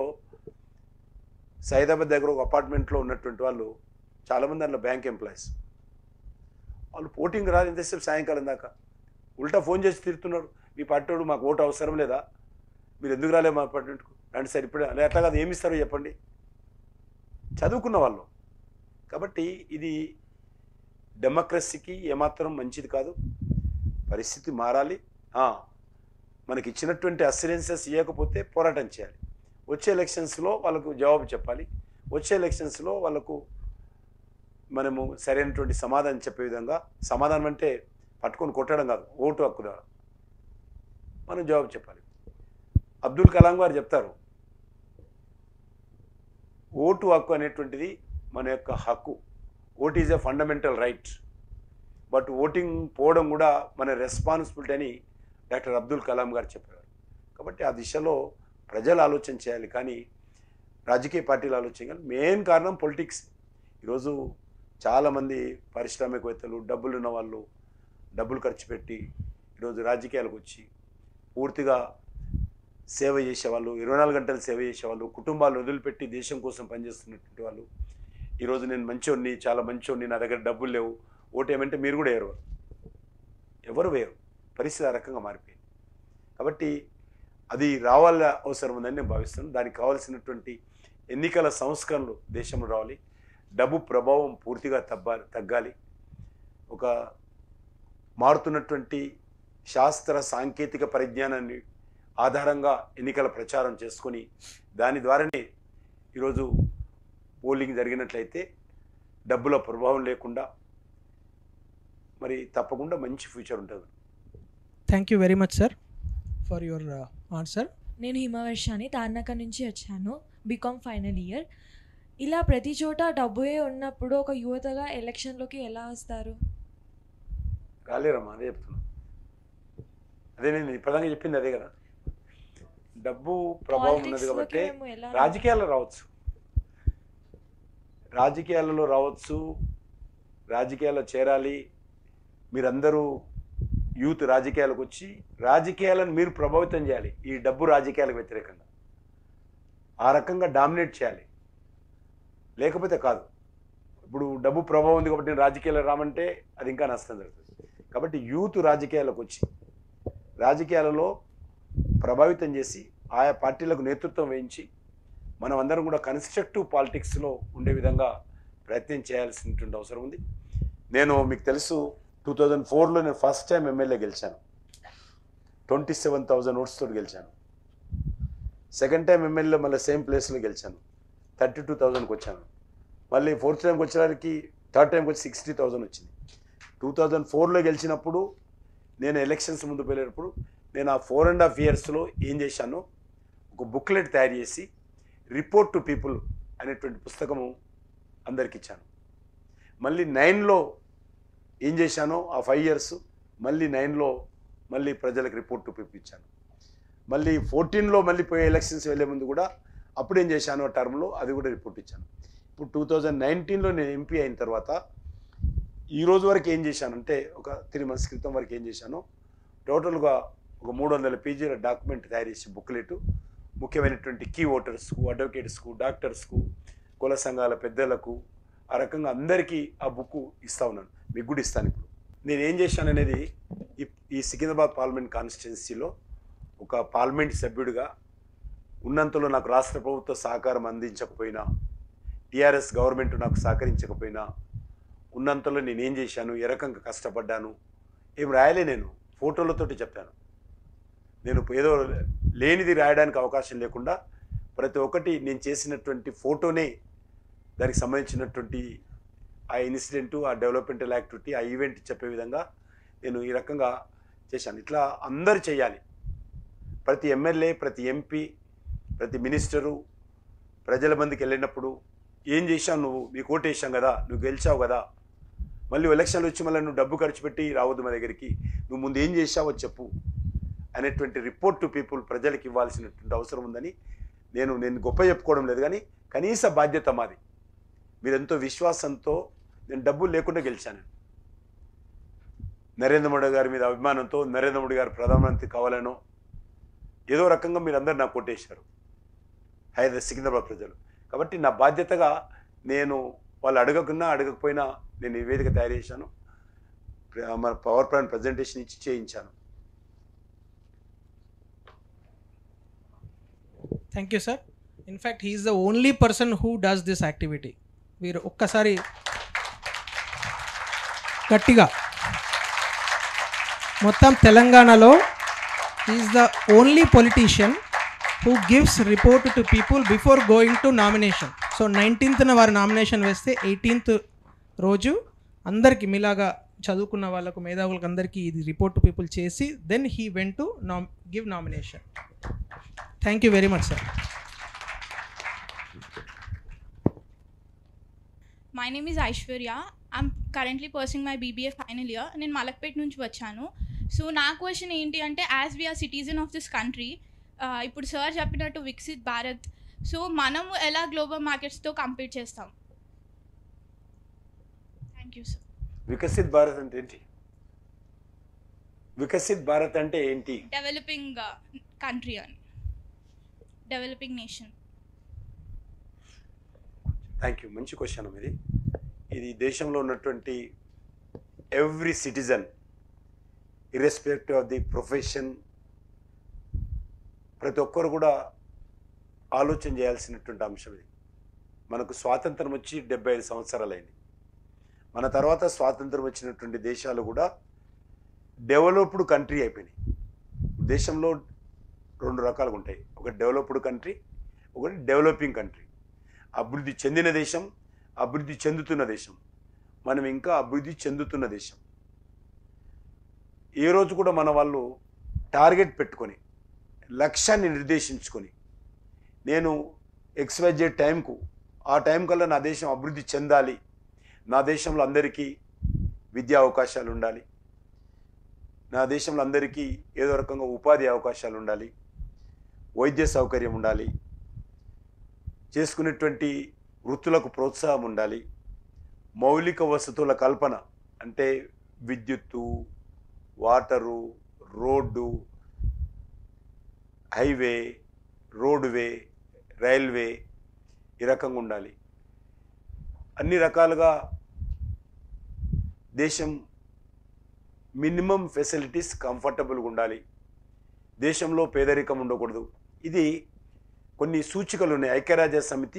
సైదాబాద్ దగ్గర ఒక అపార్ట్మెంట్లో ఉన్నటువంటి వాళ్ళు చాలామంది అందులో బ్యాంక్ ఎంప్లాయీస్ వాళ్ళు పోటింగ్ రాదు ఎంతసేపు సాయంకాలం దాకా ఉల్టా ఫోన్ చేసి తిడుతున్నారు మీ పట్టోడు మాకు ఓటు అవసరం లేదా మీరు ఎందుకు రాలే మా అపార్ట్మెంట్కు రండి సార్ ఇప్పుడే అలా ఎట్లా కాదు ఏమి ఇస్తారో చెప్పండి చదువుకున్న వాళ్ళు కాబట్టి ఇది డెమోక్రసీకి ఏమాత్రం మంచిది కాదు పరిస్థితి మారాలి ఆ, మనకి ఇచ్చినటువంటి అసిరెన్సెస్ ఇవ్వకపోతే పోరాటం చేయాలి వచ్చే ఎలక్షన్స్లో వాళ్ళకు జవాబు చెప్పాలి వచ్చే ఎలక్షన్స్లో వాళ్ళకు మనము సరైనటువంటి సమాధానం చెప్పే విధంగా సమాధానం అంటే పట్టుకొని కొట్టడం కాదు ఓటు హక్కు ద్వారా మనం జవాబు చెప్పాలి అబ్దుల్ కలాం గారు చెప్తారు ఓటు హక్కు అనేటువంటిది మన యొక్క హక్కు vote is a fundamental right but voting పోవడం కూడా మన రెస్పాన్సిబిలిటీ అని డాక్టర్ అబ్దుల్ కలాం గారు చెప్పారు కాబట్టి ఆ దిశలో ప్రజలు ఆలోచన చేయాలి కానీ రాజకీయ పార్టీలు ఆలోచన చేయాలి మెయిన్ కారణం పొలిటిక్స్ ఈరోజు చాలామంది పారిశ్రామికవేత్తలు డబ్బులు ఉన్న వాళ్ళు డబ్బులు ఖర్చు పెట్టి ఈరోజు రాజకీయాలకు వచ్చి పూర్తిగా సేవ చేసేవాళ్ళు ఇరవై నాలుగు గంటలు సేవ చేసేవాళ్ళు కుటుంబాలు వదిలిపెట్టి దేశం కోసం పనిచేస్తున్నటువంటి వాళ్ళు ఈరోజు నేను మంచోడిని చాలా మంచోడిని నా దగ్గర డబ్బులు లేవు ఓటేమంటే మీరు కూడా వేరు ఎవరు వేరు పరిస్థితి ఆ రకంగా మారిపోయింది కాబట్టి అది రావాల అవసరం ఉందని నేను భావిస్తున్నాను దానికి కావాల్సినటువంటి ఎన్నికల సంస్కరణలు దేశంలో రావాలి డబ్బు ప్రభావం పూర్తిగా తగ్గాలి తగ్గాలి ఒక మారుతున్నటువంటి శాస్త్ర సాంకేతిక పరిజ్ఞానాన్ని ఆధారంగా ఎన్నికల ప్రచారం చేసుకొని దాని ద్వారానే ఈరోజు పోలింగ్ జరిగినట్లయితే డబ్బుల ప్రభావం లేకుండా మరి తప్పకుండా మంచి ఫ్యూచర్ ఉంటుంది thank you very much sir for your answer నేను హిమవర్షాని తార్నాక నుంచి వచ్చాను బీకామ్ ఫైనల్ ఇయర్ ఇలా ప్రతి చోట డబ్బుయే ఉన్నప్పుడు ఒక యువతగా ఎలక్షన్లోకి ఎలా వస్తారు రాలేరమ్మా అదే చెప్తున్నా అదే నేను ఇప్పటిదాకా చెప్పింది అదే కదా డబ్బు ప్రభావం ఉన్నది Politics కాబట్టి లోకి మేము ఎలా రాజకీయాల్లో రావచ్చు రాజకీయాలలో రావచ్చు రాజకీయాల్లో చేరాలి మీరందరూ యూత్ రాజకీయాలకు వచ్చి రాజకీయాలను మీరు ప్రభావితం చేయాలి ఈ డబ్బు రాజకీయాలకు వ్యతిరేకంగా ఆ రకంగా డామినేట్ చేయాలి లేకపోతే కాదు ఇప్పుడు డబ్బు ప్రభావం ఉంది కాబట్టి నేను రాజకీయాలు రామంటే అది ఇంకా నష్టం జరుగుతుంది కాబట్టి యూత్ రాజకీయాలకు వచ్చి రాజకీయాలలో ప్రభావితం చేసి ఆయా పార్టీలకు నేతృత్వం వహించి మనం అందరం కూడా కన్స్ట్రక్టివ్ పాలిటిక్స్లో ఉండే విధంగా ప్రయత్నం చేయాల్సినటువంటి అవసరం ఉంది నేను మీకు తెలుసు టూ థౌజండ్ ఫోర్లో నేను ఫస్ట్ టైం ఎమ్మెల్యే గెలిచాను ట్వంటీ సెవెన్ థౌజండ్ ఓట్స్తో గెలిచాను సెకండ్ టైం ఎమ్మెల్యే మళ్ళీ సేమ్ ప్లేస్లో గెలిచాను థర్టీ టూ థౌజండ్కి వచ్చాను మళ్ళీ ఫోర్త్ టైంకి వచ్చేసరికి థర్డ్ టైంకి వచ్చి సిక్స్టీ థౌజండ్ వచ్చింది టూ థౌజండ్ ఫోర్లో గెలిచినప్పుడు నేను ఎలక్షన్స్ ముందు వెళ్ళేటప్పుడు నేను ఆ ఫోర్ అండ్ హాఫ్ ఇయర్స్లో ఏం చేశాను ఒక బుక్లెట్ తయారు చేసి రిపోర్ట్ టు పీపుల్ అనేటువంటి పుస్తకము అందరికి ఇచ్చాను మళ్ళీ నైన్లో ఏం చేశానో ఆ ఫైవ్ ఇయర్స్ మళ్ళీ నైన్లో మళ్ళీ ప్రజలకు రిపోర్ట్ టు పీపుల్ ఇచ్చాను మళ్ళీ ఫోర్టీన్లో మళ్ళీ పోయే ఎలక్షన్స్ వెళ్ళే ముందు కూడా అప్పుడు ఏం చేశాను ఆ టర్మ్లో అది కూడా రిపోర్ట్ ఇచ్చాను ఇప్పుడు టూ థౌజండ్ నైన్టీన్లో నేను ఎంపీ అయిన తర్వాత ఈ రోజు వరకు ఏం చేశానంటే ఒక త్రీ మంత్స్ క్రితం వరకు ఏం చేశాను టోటల్గా ఒక మూడు వందల పేజీల డాక్యుమెంట్ తయారు చేసి బుక్లెట్ ముఖ్యమైనటువంటి కీ ఓటర్స్కు అడ్వకేట్స్కు డాక్టర్స్కు కుల సంఘాల పెద్దలకు ఆ రకంగా అందరికీ ఆ బుక్ ఇస్తా ఉన్నాను మీకు కూడా ఇస్తాను ఇప్పుడు నేను ఏం చేశాను అనేది ఈ ఈ సికింద్రాబాద్ పార్లమెంట్ కాన్స్టిట్యున్సీలో ఒక పార్లమెంట్ సభ్యుడిగా ఉన్నంతలో నాకు రాష్ట్ర ప్రభుత్వ సహకారం అందించకపోయినా టీఆర్ఎస్ గవర్నమెంట్ నాకు సహకరించకపోయినా ఉన్నంతలో నేను ఏం చేశాను ఏ రకంగా కష్టపడ్డాను ఏం రాయలే నేను ఫోటోలతోటి చెప్పాను నేను ఏదో లేనిది రాయడానికి అవకాశం లేకుండా ప్రతి ఒక్కటి నేను చేసినటువంటి ఫోటోనే దానికి సంబంధించినటువంటి ఆ ఇన్సిడెంట్ ఆ డెవలప్మెంటల్ యాక్టివిటీ ఆ ఈవెంట్ చెప్పే విధంగా నేను ఈ రకంగా చేశాను ఇట్లా అందరు చేయాలి ప్రతి ఎమ్మెల్యే ప్రతి ఎంపీ ప్రతి మినిస్టరు ప్రజల మందికి వెళ్ళినప్పుడు ఏం చేశావు నువ్వు నీకు ఓటేసాం కదా నువ్వు గెలిచావు కదా మళ్ళీ ఎలక్షన్లు వచ్చి మళ్ళీ నువ్వు డబ్బు ఖర్చు పెట్టి రావద్దు మా దగ్గరికి నువ్వు ముందు ఏం చేశావో చెప్పు అనేటువంటి రిపోర్ట్ టు పీపుల్ ప్రజలకు ఇవ్వాల్సినటువంటి అవసరం ఉందని నేను నేను గొప్ప చెప్పుకోవడం లేదు కానీ కనీస బాధ్యత మాది మీరెంతో విశ్వాసంతో నేను డబ్బులు లేకుండా గెలిచాను నరేంద్ర మోడీ గారి మీద అభిమానంతో నరేంద్ర మోడీ గారు ప్రధానమంత్రి కావాలనో ఏదో రకంగా మీరందరూ నాకు కొట్టేశారు హైదరాబాద్ సికింద్రాబాద్ ప్రజలు కాబట్టి నా బాధ్యతగా నేను వాళ్ళు అడగకున్నా అడగకపోయినా నేను నివేదిక తయారు చేశాను ప్ర- మన పవర్ ప్లాంట్ ప్రజెంటేషన్ ఇచ్చి చేయించాను thank you sir in fact he is the only person who does this activity మీరు ఒక్కసారి గట్టిగా మొత్తం తెలంగాణలో is the only politician who gives report to people before going to nomination so నైన్టీన్త్న వారు నామినేషన్ వేస్తే ఎయిటీన్త్ రోజు అందరికీ మీలాగా చదువుకున్న వాళ్ళకు మేధావులకు అందరికీ ఇది రిపోర్ట్ టు పీపుల్ చేసి దెన్ హీ వెన్ టు నామ్ give nomination thank you very much sir my name is Aishwarya I'm currently pursuing my BBA final year నేను మలక్పేట్ నుంచి వచ్చాను సో నా క్వశ్చన్ ఏంటి అంటే as we are citizen of this country ఇప్పుడు sir చెప్పినట్టు వికసిత్ భారత్ సో మనము ఎలా గ్లోబల్ మార్కెట్స్తో కంపీట్ చేస్తాం thank you sir Viksit Bharat అంటే ఏంటి వికసిత్ భారత్ అంటే ఏంటి డెవలపింగ్ కంట్రీ అని డెవలపింగ్ నేషన్ థ్యాంక్ యూ మంచి క్వశ్చన్ ఇది ఇది దేశంలో ఉన్నటువంటి every citizen irrespective of the profession ప్రతి ఒక్కరు కూడా ఆలోచన చేయాల్సినటువంటి అంశం ఇది మనకు స్వాతంత్రం వచ్చి డెబ్బై ఐదు సంవత్సరాలైంది మన తర్వాత స్వాతంత్రం వచ్చినటువంటి దేశాలు కూడా డెవలప్డ్ కంట్రీ అయిపోయినాయి దేశంలో రెండు రకాలుగా ఉంటాయి ఒక డెవలప్డ్ కంట్రీ ఒకటి డెవలపింగ్ కంట్రీ అభివృద్ధి చెందిన దేశం అభివృద్ధి చెందుతున్న దేశం మనం ఇంకా అభివృద్ధి చెందుతున్న దేశం ఏ రోజు కూడా మన వాళ్ళు టార్గెట్ పెట్టుకొని లక్ష్యాన్ని నిర్దేశించుకొని నేను ఎక్స్వైజెడ్ టైంకు ఆ టైం కల్లా నా దేశం అభివృద్ధి చెందాలి నా దేశంలో అందరికీ విద్యా అవకాశాలు ఉండాలి నా దేశంలో అందరికీ ఏదో రకంగా ఉపాధి అవకాశాలు ఉండాలి వైద్య సౌకర్యం ఉండాలి చేసుకునేటువంటి వృత్తులకు ప్రోత్సాహం ఉండాలి మౌలిక వసతుల కల్పన అంటే విద్యుత్తు water road highway roadway railway ఈ రకంగా ఉండాలి అన్ని రకాలుగా దేశం మినిమం ఫెసిలిటీస్ కంఫర్టబుల్గా ఉండాలి దేశంలో పేదరికం ఉండకూడదు ఇది కొన్ని సూచికలు ఉన్నాయి ఐక్యరాజ్య సమితి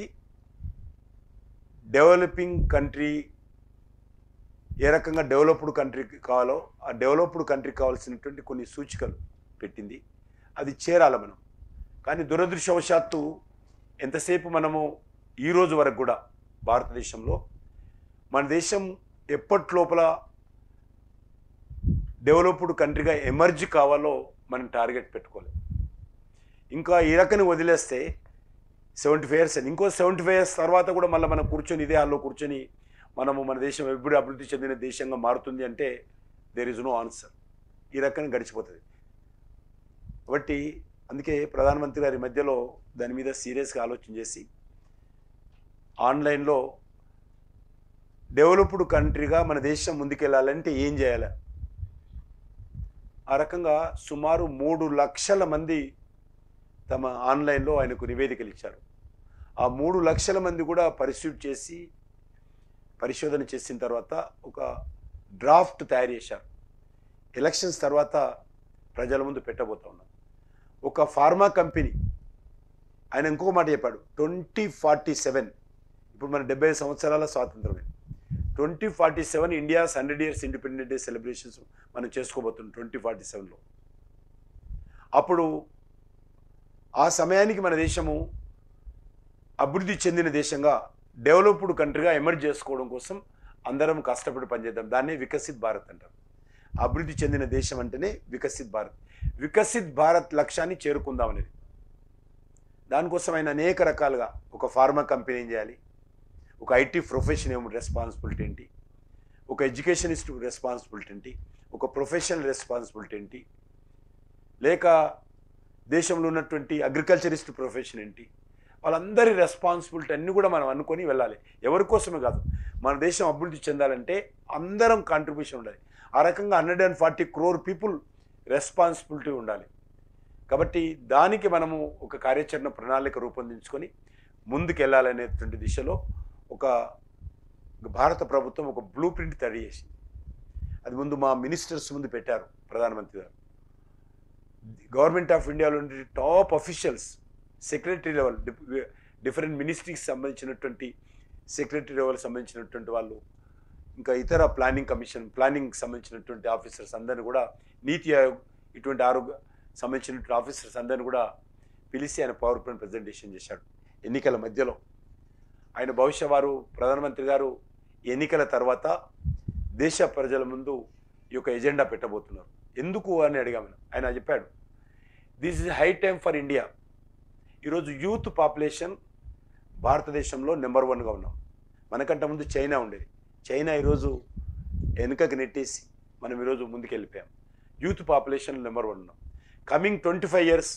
డెవలపింగ్ కంట్రీ ఏ రకంగా డెవలప్డ్ కంట్రీకి కావాలో ఆ డెవలప్డ్ కంట్రీకి కావాల్సినటువంటి కొన్ని సూచికలు పెట్టింది అది చేరాలి మనం కానీ దురదృష్టవశాత్తు ఎంతసేపు మనము ఈ రోజు వరకు కూడా భారతదేశంలో మన దేశం ఎప్పటి లోపల డెవలప్డ్ కంట్రీగా ఎమర్జ్ కావాలో మనం టార్గెట్ పెట్టుకోలేదు ఇంకా ఈ రకని వదిలేస్తే సెవెంటీ ఫైవ్ ఇయర్స్ అని ఇంకో సెవెంటీ ఫైవ్ ఇయర్స్ తర్వాత కూడా మళ్ళీ మనం కూర్చొని ఇదే హాల్లో కూర్చొని మనము మన దేశం ఎప్పుడు అభివృద్ధి చెందిన దేశంగా మారుతుంది అంటే దేర్ ఇస్ నో ఆన్సర్ ఈ రకంగా గడిచిపోతుంది కాబట్టి అందుకే ప్రధానమంత్రి గారి మధ్యలో దాని మీద సీరియస్గా ఆలోచన చేసి ఆన్లైన్లో డెవలప్డ్ కంట్రీగా మన దేశం ముందుకెళ్ళాలంటే ఏం చేయాలి ఆ రకంగా సుమారు మూడు లక్షల మంది తమ ఆన్లైన్లో ఆయనకు నివేదికలు ఇచ్చారు ఆ మూడు లక్షల మంది కూడా పరిశీలి చేసి పరిశోధన చేసిన తర్వాత ఒక డ్రాఫ్ట్ తయారు చేశారు ఎలక్షన్స్ తర్వాత ప్రజల ముందు పెట్టబోతా ఉన్నాం ఒక ఫార్మా కంపెనీ ఆయన ఇంకో మాట చెప్పాడు ట్వంటీ ఫార్టీ సెవెన్ ఇప్పుడు మన డెబ్బై సంవత్సరాల స్వాతంత్రమే twenty forty seven India's hundred years independent day celebrations మనం చేసుకోబోతున్నాం ట్వంటీ ఫార్టీ సెవెన్లో అప్పుడు ఆ సమయానికి మన దేశము అభివృద్ధి చెందిన దేశంగా డెవలప్డ్ కంట్రీగా ఎమర్జ్ చేసుకోవడం కోసం అందరం కష్టపడి పనిచేద్దాం దాన్నే వికసిత్ భారత్ అంటారు అభివృద్ధి చెందిన దేశం అంటేనే వికసిత్ భారత్ వికసిత్ భారత్ లక్ష్యాన్ని చేరుకుందాం అనేది దానికోసం ఆయన అనేక రకాలుగా ఒక ఫార్మా కంపెనీ ఏం చేయాలి ఒక ఐటీ ప్రొఫెషన్ ఏమి రెస్పాన్సిబిలిటీ ఏంటి ఒక ఎడ్యుకేషనిస్ట్ రెస్పాన్సిబిలిటీ ఏంటి ఒక ప్రొఫెషనల్ రెస్పాన్సిబిలిటీ ఏంటి లేక దేశంలో ఉన్నటువంటి అగ్రికల్చరిస్ట్ ప్రొఫెషన్ ఏంటి వాళ్ళందరి రెస్పాన్సిబిలిటీ అన్నీ కూడా మనం అనుకొని వెళ్ళాలి ఎవరి కోసమే కాదు మన దేశం అభివృద్ధి చెందాలంటే అందరం కాంట్రిబ్యూషన్ ఉండాలి ఆ రకంగా hundred and forty crore people responsibility ఉండాలి కాబట్టి దానికి మనము ఒక కార్యాచరణ ప్రణాళిక రూపొందించుకొని ముందుకు వెళ్ళాలనేటువంటి దిశలో ఒక భారత ప్రభుత్వం ఒక బ్లూ ప్రింట్ తయారు చేసింది అది ముందు మా మినిస్టర్స్ ముందు పెట్టారు ప్రధానమంత్రి గారు గవర్నమెంట్ ఆఫ్ ఇండియాలో ఉండే top officials secretary level different మినిస్ట్రీకి సంబంధించినటువంటి సెక్రటరీ లెవెల్ సంబంధించినటువంటి వాళ్ళు ఇంకా ఇతర ప్లానింగ్ కమిషన్ ప్లానింగ్ సంబంధించినటువంటి ఆఫీసర్స్ అందరిని కూడా నీతి ఆయోగ్ ఇటువంటి ఆరోగ్య సంబంధించినటువంటి ఆఫీసర్స్ అందరిని కూడా పిలిచి ఆయన పవర్ పాయింట్ ప్రజెంటేషన్ చేశాడు ఎన్నికల మధ్యలో ఆయన బహుశా వారు ప్రధానమంత్రి గారు ఎన్నికల తర్వాత దేశ ప్రజల ముందు ఈ యొక్క ఎజెండా పెట్టబోతున్నారు ఎందుకు అని అడిగాము ఆయన చెప్పాడు this is high time for India ఈరోజు యూత్ పాపులేషన్ భారతదేశంలో నెంబర్ వన్గా ఉన్నాం మనకంటే ముందు చైనా ఉండేది చైనా ఈరోజు వెనుకకి నెట్టేసి మనం ఈరోజు ముందుకు వెళ్ళిపోయాం యూత్ పాపులేషన్ నెంబర్ వన్ ఉన్నాం coming twenty five years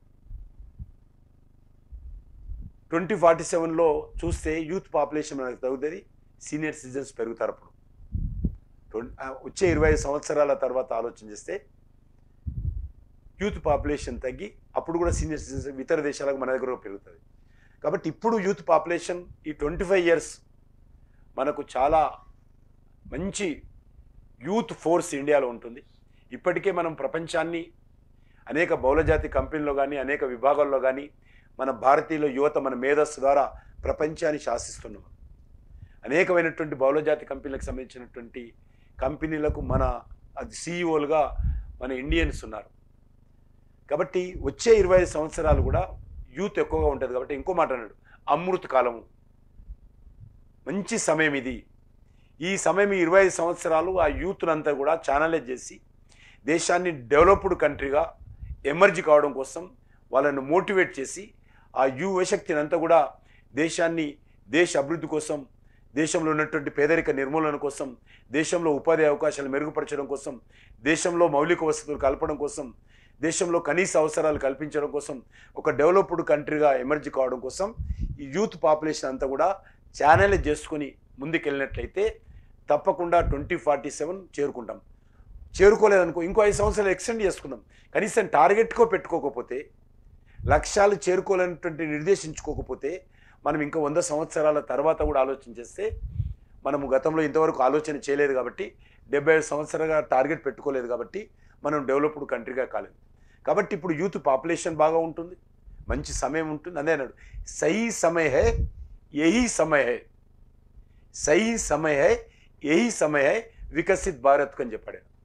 twenty forty సెవెన్లో చూస్తే యూత్ పాపులేషన్ మనకు తగ్గుతుంది సీనియర్ సిటిజన్స్ పెరుగుతారు అప్పుడు ట్వం- ఆ, వచ్చే ఇరవై ఐదు సంవత్సరాల తర్వాత ఆలోచన చేస్తే యూత్ పాపులేషన్ తగ్గి అప్పుడు కూడా సీనియర్ సిటిజన్స్ ఇతర దేశాలకు మన దగ్గర పెరుగుతుంది కాబట్టి ఇప్పుడు యూత్ పాపులేషన్ ఈ ట్వంటీ ఫైవ్ ఇయర్స్ మనకు చాలా మంచి యూత్ ఫోర్స్ ఇండియాలో ఉంటుంది ఇప్పటికే మనం ప్రపంచాన్ని అనేక బహుళజాతి కంపెనీలో కానీ అనేక విభాగాల్లో కానీ మన భారతీయుల యువత మన మేధస్సు ద్వారా ప్రపంచాన్ని శాసిస్తున్నాం అనేకమైనటువంటి బహుళజాతి కంపెనీలకు సంబంధించినటువంటి కంపెనీలకు మన అది సీఈఓలుగా మన ఇండియన్స్ ఉన్నారు కాబట్టి వచ్చే ఇరవై ఐదు సంవత్సరాలు కూడా యూత్ ఎక్కువగా ఉంటుంది కాబట్టి ఇంకో మాట అన్నాడు అమృత కాలము మంచి సమయం ఇది ఈ సమయం ఈ ఇరవై ఐదు సంవత్సరాలు ఆ యూత్నంతా కూడా ఛానలైజ్ చేసి దేశాన్ని డెవలప్డ్ కంట్రీగా ఎమర్జ్ కావడం కోసం వాళ్ళను మోటివేట్ చేసి ఆ యువశక్తిని అంతా కూడా దేశాన్ని దేశ అభివృద్ధి కోసం దేశంలో ఉన్నటువంటి పేదరిక నిర్మూలన కోసం దేశంలో ఉపాధి అవకాశాలు మెరుగుపరచడం కోసం దేశంలో మౌలిక వసతులు కలపడం కోసం దేశంలో కనీస అవసరాలు కల్పించడం కోసం ఒక డెవలప్డ్ కంట్రీగా ఎమర్జ్ కావడం కోసం ఈ యూత్ పాపులేషన్ అంతా కూడా ఛానల్ చేసుకుని ముందుకెళ్ళినట్లయితే తప్పకుండా ట్వంటీ ఫార్టీ సెవెన్ చేరుకుంటాం చేరుకోలేదనుకో ఇంకో ఐదు సంవత్సరాలు ఎక్స్టెండ్ చేసుకుందాం కనీసం టార్గెట్కో పెట్టుకోకపోతే లక్ష్యాలు చేరుకోలేనటువంటి నిర్దేశించుకోకపోతే మనం ఇంకా వంద సంవత్సరాల తర్వాత కూడా ఆలోచన చేస్తే మనము గతంలో ఇంతవరకు ఆలోచన చేయలేదు కాబట్టి డెబ్బై ఐదు సంవత్సరాలుగా టార్గెట్ పెట్టుకోలేదు కాబట్టి మనం డెవలప్డ్ కంట్రీగా కాలేదు కాబట్టి ఇప్పుడు యూత్ పాపులేషన్ బాగా ఉంటుంది మంచి సమయం ఉంటుంది అదే అన్నాడు సహీ సమయ హై యహీ సమయ హై సహీ సమయ హై యహీ సమయ హై వికసిత్ భారత్ అని చెప్పాడు ఆయన.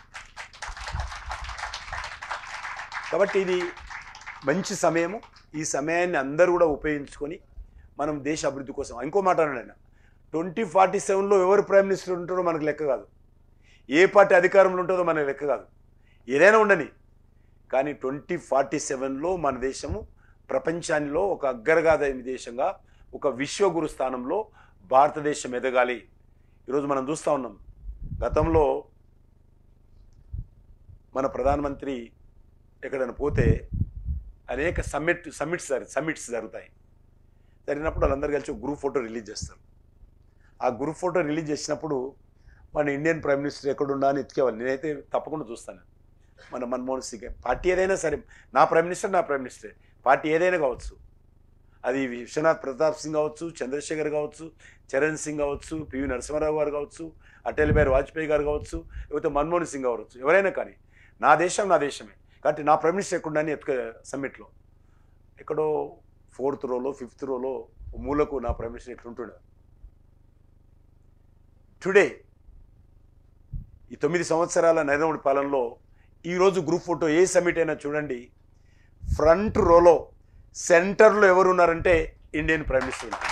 కాబట్టి ఇది మంచి సమయము ఈ సమయాన్ని అందరూ కూడా ఉపయోగించుకొని మనం దేశ అభివృద్ధి కోసం ఇంకో మాట అన్నాడు ఆయన ట్వంటీ ఫార్టీ సెవెన్లో ఎవరు ప్రైమ్ మినిస్టర్ ఉంటారో మనకు లెక్క కాదు ఏ పార్టీ అధికారంలో ఉంటుందో మనకు లెక్క కాదు ఏదైనా ఉండని కానీ ట్వంటీ ఫార్టీ సెవెన్లో మన దేశము ప్రపంచానిలో ఒక అగ్రగాధ దేశంగా ఒక విశ్వగురు స్థానంలో భారతదేశం ఎదగాలి ఈరోజు మనం చూస్తూ ఉన్నాం గతంలో మన ప్రధానమంత్రి ఎక్కడైనా పోతే అనేక సమ్మిట్ సమ్మిట్స్ జరు- సమ్మిట్స్ జరుగుతాయి జరిగినప్పుడు వాళ్ళందరూ కలిసి ఒక గ్రూప్ ఫోటో రిలీజ్ చేస్తారు ఆ గ్రూప్ ఫోటో రిలీజ్ చేసినప్పుడు మన ఇండియన్ ప్రైమ్ మినిస్టర్ ఎక్కడున్నా అని ఎత్తికేవాలి నేనైతే తప్పకుండా చూస్తాను మన మన్మోహన్ సింగ్ పార్టీ ఏదైనా సరే నా ప్రైమ్ మినిస్టర్ నా ప్రైమ్ మినిస్టర్ పార్టీ ఏదైనా కావచ్చు అది విశ్వనాథ్ ప్రతాప్ సింగ్ కావచ్చు చంద్రశేఖర్ కావచ్చు చరణ్ సింగ్ కావచ్చు పివి నరసింహారావు గారు కావచ్చు అటల్ బిహారీ వాజ్పేయి గారు కావచ్చు లేకపోతే మన్మోహన్ సింగ్ కావచ్చు ఎవరైనా కానీ నా దేశం నా దేశమే కాబట్టి నా ప్రైమ్ మినిస్టర్ ఎక్కడున్నా అని ఎత్తుక సమ్మిట్లో ఎక్కడో ఫోర్త్ రోలో ఫిఫ్త్ రోలో మూలకు నా ప్రైమ్ మినిస్టర్ ఎట్లుంటుండే టుడే ఈ తొమ్మిది సంవత్సరాల నరేంద్ర మోడీ పాలనలో ఈరోజు గ్రూప్ ఫోటో ఏ సమిట్ అయినా చూడండి ఫ్రంట్ రోలో సెంటర్లో ఎవరు ఉన్నారంటే ఇండియన్ ప్రైమ్ మినిస్టర్ ఉంటారు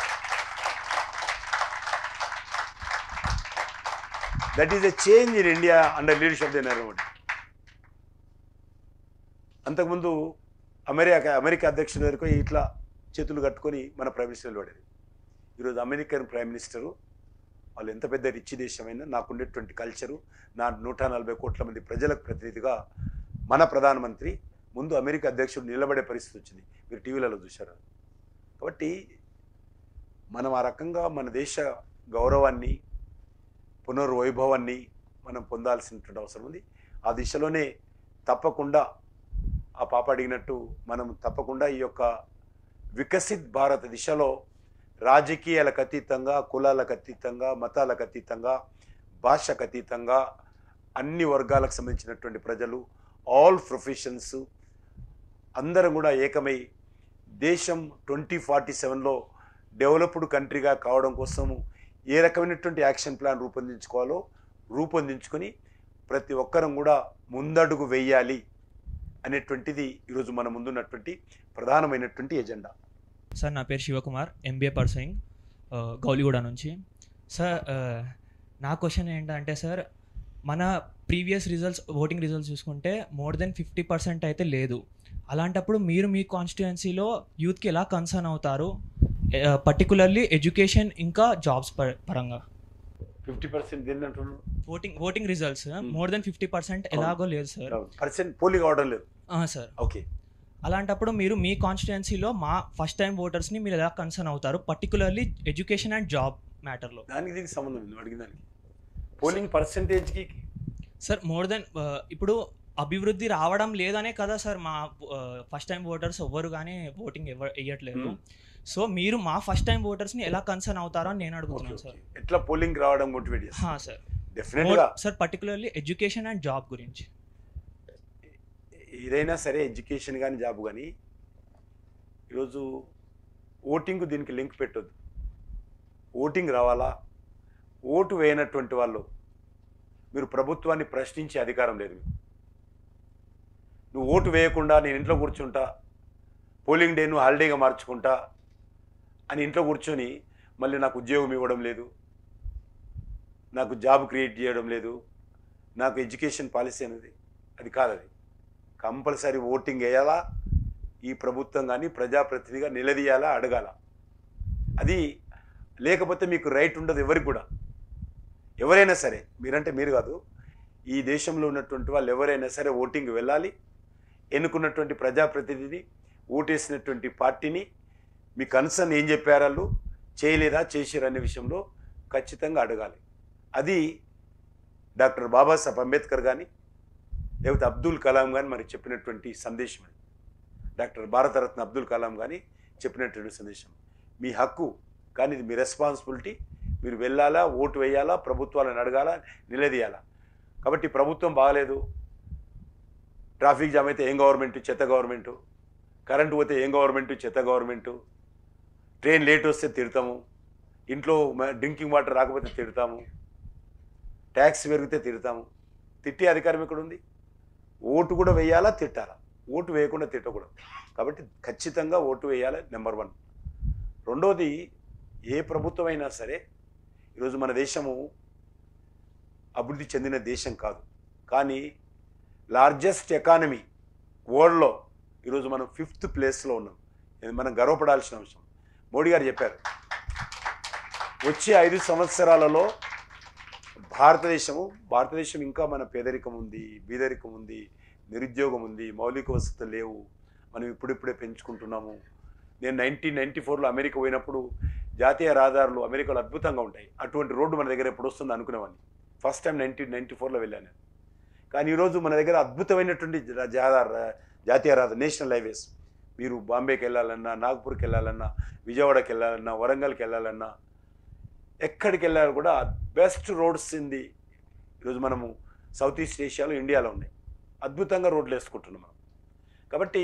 that is a change in India under leadership the Narendra Modi అంతకుముందు అమెరికా అమెరికా అధ్యక్షుడి వరకు ఇట్లా చేతులు కట్టుకొని మన ప్రైమ్ మినిస్టర్ నిలబడేది ఈరోజు అమెరికన్ ప్రైమ్ మినిస్టరు వాళ్ళు ఎంత పెద్ద రిచ్ దేశమైనా నాకు ఉండేటువంటి కల్చరు నా నూట నలభై కోట్ల మంది ప్రజలకు ప్రతినిధిగా మన ప్రధానమంత్రి ముందు అమెరికా అధ్యక్షుడు నిలబడే పరిస్థితి వచ్చింది మీరు టీవీలలో చూశారు కాబట్టి మనం ఆ రకంగా మన దేశ గౌరవాన్ని పునర్వైభవాన్ని మనం పొందాల్సినటువంటి అవసరం ఉంది ఆ దిశలోనే తప్పకుండా ఆ పాప అడిగినట్టు మనం తప్పకుండా ఈ యొక్క వికసిత్ భారత్ దిశలో రాజకీయాలకు అతీతంగా కులాలకు అతీతంగా మతాలకు అతీతంగా భాషకు అతీతంగా అన్ని వర్గాలకు సంబంధించినటువంటి ప్రజలు ఆల్ ప్రొఫెషన్స్ అందరం కూడా ఏకమై దేశం ట్వంటీ ఫార్టీ సెవెన్లో డెవలప్డ్ కంట్రీగా కావడం కోసము ఏ రకమైనటువంటి యాక్షన్ ప్లాన్ రూపొందించుకోవాలో రూపొందించుకొని ప్రతి ఒక్కరం కూడా ముందడుగు వేయాలి అనేటువంటిది ఈరోజు మన ముందున్నటువంటి ప్రధానమైనటువంటి ఎజెండా సార్ నా పేరు శివకుమార్ ఎంబీఏ పర్సయింగ్ గౌలిగూడ నుంచి సార్ ఆ, నా క్వశ్చన్ ఏంటంటే సార్ మన ప్రీవియస్ రిజల్ట్స్ ఓటింగ్ రిజల్ట్స్ చూసుకుంటే మోర్ దెన్ ఫిఫ్టీ పర్సెంట్ అయితే లేదు అలాంటప్పుడు మీరు మీ కాన్స్టిట్యుయెన్సీలో యూత్కి ఎలా కన్సర్న్ అవుతారు పర్టికులర్లీ ఎడ్యుకేషన్ ఇంకా జాబ్స్ పరంగా ఫిఫ్టీ పర్సెంట్ దీన్ని అంటున్నాను voting voting results more than fifty percent ఎలాగో లేదు సార్ పర్సెంట్ పోలింగ్ అవడం లేదు సార్ ఓకే అలాంటప్పుడు మీరు మీ కాన్స్టిట్యుయెన్సీలో మా ఫస్ట్ టైం ఓటర్స్ని మీరు ఎలా కన్సర్న్ అవుతారు పర్టికులర్లీ ఎడ్యుకేషన్ అండ్ జాబ్ మ్యాటర్లో దానికి దీనికి సంబంధం ఉంది నువ్వు అడిగిన దానికి పోలింగ్ పర్సంటేజ్కి సార్ మోర్ దెన్ ఇప్పుడు అభివృద్ధి రావడం లేదనే కదా సార్ మా ఫస్ట్ టైం ఓటర్స్ ఎవ్వరు కానీ ఓటింగ్ ఎవరు వేయట్లేదు సో మీరు మా ఫస్ట్ టైం ఓటర్స్ని ఎలా కన్సర్న్ అవుతారో అని నేను అడుగుతున్నాను సార్ ఎట్లా పోలింగ్ రావడం మోటివేట్ చేస్తాం హా, సార్ డెఫినెట్గా sir particularly education and job గురించి ఏదైనా సరే ఎడ్యుకేషన్ కానీ జాబ్ కానీ ఈరోజు ఓటింగ్ దీనికి లింక్ పెట్టొద్దు ఓటింగ్ రావాలా ఓటు వేయనటువంటి వాళ్ళు మీరు ప్రభుత్వాన్ని ప్రశ్నించే అధికారం లేదు మీకు నువ్వు ఓటు వేయకుండా నేను ఇంట్లో కూర్చుంటా పోలింగ్ డేను హాలిడేగా మార్చుకుంటా అని ఇంట్లో కూర్చొని మళ్ళీ నాకు ఉద్యోగం ఇవ్వడం లేదు నాకు జాబ్ క్రియేట్ చేయడం లేదు నాకు ఎడ్యుకేషన్ పాలసీ అనేది అది కాదు అది కంపల్సరీ ఓటింగ్ వేయాలా ఈ ప్రభుత్వం కానీ ప్రజాప్రతినిధిగా నిలదీయాలా అడగాల అది లేకపోతే మీకు రైట్ ఉండదు ఎవరికి కూడా ఎవరైనా సరే మీరంటే మీరు కాదు ఈ దేశంలో ఉన్నటువంటి వాళ్ళు ఎవరైనా సరే ఓటింగ్ వెళ్ళాలి ఎన్నుకున్నటువంటి ప్రజాప్రతినిధిని ఓటేసినటువంటి పార్టీని మీ కన్సర్న్ ఏం చెప్పారు వాళ్ళు చేయలేదా చేసిరు అనే విషయంలో ఖచ్చితంగా అడగాలి అది డాక్టర్ బాబాసాహెబ్ అంబేద్కర్ కానీ లేకపోతే అబ్దుల్ కలాం కానీ మరి చెప్పినటువంటి సందేశం అది డాక్టర్ భారతరత్న అబ్దుల్ కలాం కానీ చెప్పినటువంటి సందేశం మీ హక్కు కానీ ఇది మీ రెస్పాన్సిబిలిటీ మీరు వెళ్ళాలా ఓటు వేయాలా ప్రభుత్వాలను అడగాల నిలదీయాలా కాబట్టి ప్రభుత్వం బాగలేదు ట్రాఫిక్ జామ్ అయితే ఏం గవర్నమెంట్ చెత్త గవర్నమెంటు కరెంటు పోతే ఏం గవర్నమెంట్ చెత్త గవర్నమెంటు ట్రైన్ లేట్ వస్తే తిడతాము ఇంట్లో డ్రింకింగ్ వాటర్ రాకపోతే తిడతాము ట్యాక్స్ పెరిగితే తిడతాము తిట్టే అధికారం ఎక్కడ ఉంది ఓటు కూడా వేయాలా తిట్టాలా ఓటు వేయకుండా తిట్టకూడదు కాబట్టి ఖచ్చితంగా ఓటు వేయాలి నెంబర్ వన్ రెండోది ఏ ప్రభుత్వం అయినా సరే ఈరోజు మన దేశము అభివృద్ధి చెందిన దేశం కాదు కానీ లార్జెస్ట్ ఎకానమీ వరల్డ్లో ఈరోజు మనం ఫిఫ్త్ ప్లేస్లో ఉన్నాం ఇది మనం గర్వపడాల్సిన అంశం మోడీ గారు చెప్పారు వచ్చే ఐదు సంవత్సరాలలో భారతదేశము భారతదేశం ఇంకా మన పేదరికం ఉంది బీదరికం ఉంది నిరుద్యోగం ఉంది మౌలిక వసతులు లేవు మనం ఇప్పుడిప్పుడే పెంచుకుంటున్నాము నేను నైన్టీన్ నైన్టీ ఫోర్లో అమెరికా పోయినప్పుడు జాతీయ రహదారులు అమెరికాలో అద్భుతంగా ఉంటాయి అటువంటి రోడ్డు మన దగ్గర ఎప్పుడు వస్తుంది అనుకునేవాడిని ఫస్ట్ టైం నైన్టీన్ నైన్టీ ఫోర్లో వెళ్ళాను నేను కానీ ఈరోజు మన దగ్గర అద్భుతమైనటువంటి జా- జా- జాతీయ రహదారి నేషనల్ హైవేస్ మీరు బాంబేకి వెళ్ళాలన్నా నాగ్పూర్కి వెళ్ళాలన్నా విజయవాడకి వెళ్ళాలన్నా వరంగల్కి వెళ్ళాలన్నా ఎక్కడికి వెళ్ళాలి కూడా బెస్ట్ రోడ్స్ ఇంది ఈరోజు మనము సౌత్ ఈస్ట్ ఏషియాలో ఇండియాలో ఉన్నాయి అద్భుతంగా రోడ్లు వేసుకుంటున్నాం మనం కాబట్టి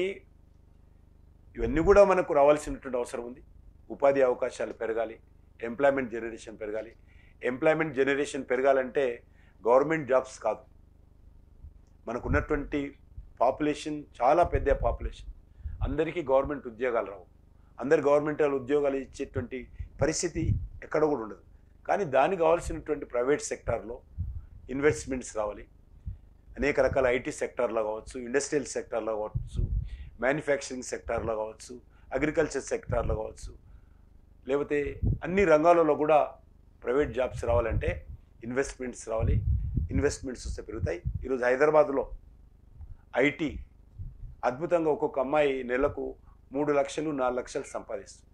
ఇవన్నీ కూడా మనకు రావాల్సినటువంటి అవసరం ఉంది ఉపాధి అవకాశాలు పెరగాలి ఎంప్లాయ్మెంట్ జనరేషన్ పెరగాలి ఎంప్లాయ్మెంట్ జనరేషన్ పెరగాలంటే గవర్నమెంట్ జాబ్స్ కాదు మనకున్నటువంటి పాపులేషన్ చాలా పెద్ద పాపులేషన్ అందరికీ గవర్నమెంట్ ఉద్యోగాలు రావు అందరు గవర్నమెంట్ వాళ్ళు ఉద్యోగాలు ఇచ్చేటువంటి పరిస్థితి ఎక్కడ కూడా ఉండదు కానీ దానికి కావాల్సినటువంటి ప్రైవేట్ సెక్టార్లో ఇన్వెస్ట్మెంట్స్ రావాలి అనేక రకాల ఐటీ సెక్టార్లో కావచ్చు ఇండస్ట్రియల్ సెక్టార్లో కావచ్చు మ్యానుఫ్యాక్చరింగ్ సెక్టార్లో కావచ్చు అగ్రికల్చర్ సెక్టార్లో కావచ్చు లేకపోతే అన్ని రంగాలలో కూడా ప్రైవేట్ జాబ్స్ రావాలంటే ఇన్వెస్ట్మెంట్స్ రావాలి ఇన్వెస్ట్మెంట్స్ వస్తే పెరుగుతాయి ఈరోజు హైదరాబాద్లో ఐటీ అద్భుతంగా ఒక్కొక్క అమ్మాయి నెలకు మూడు లక్షలు నాలుగు లక్షలు సంపాదిస్తుంది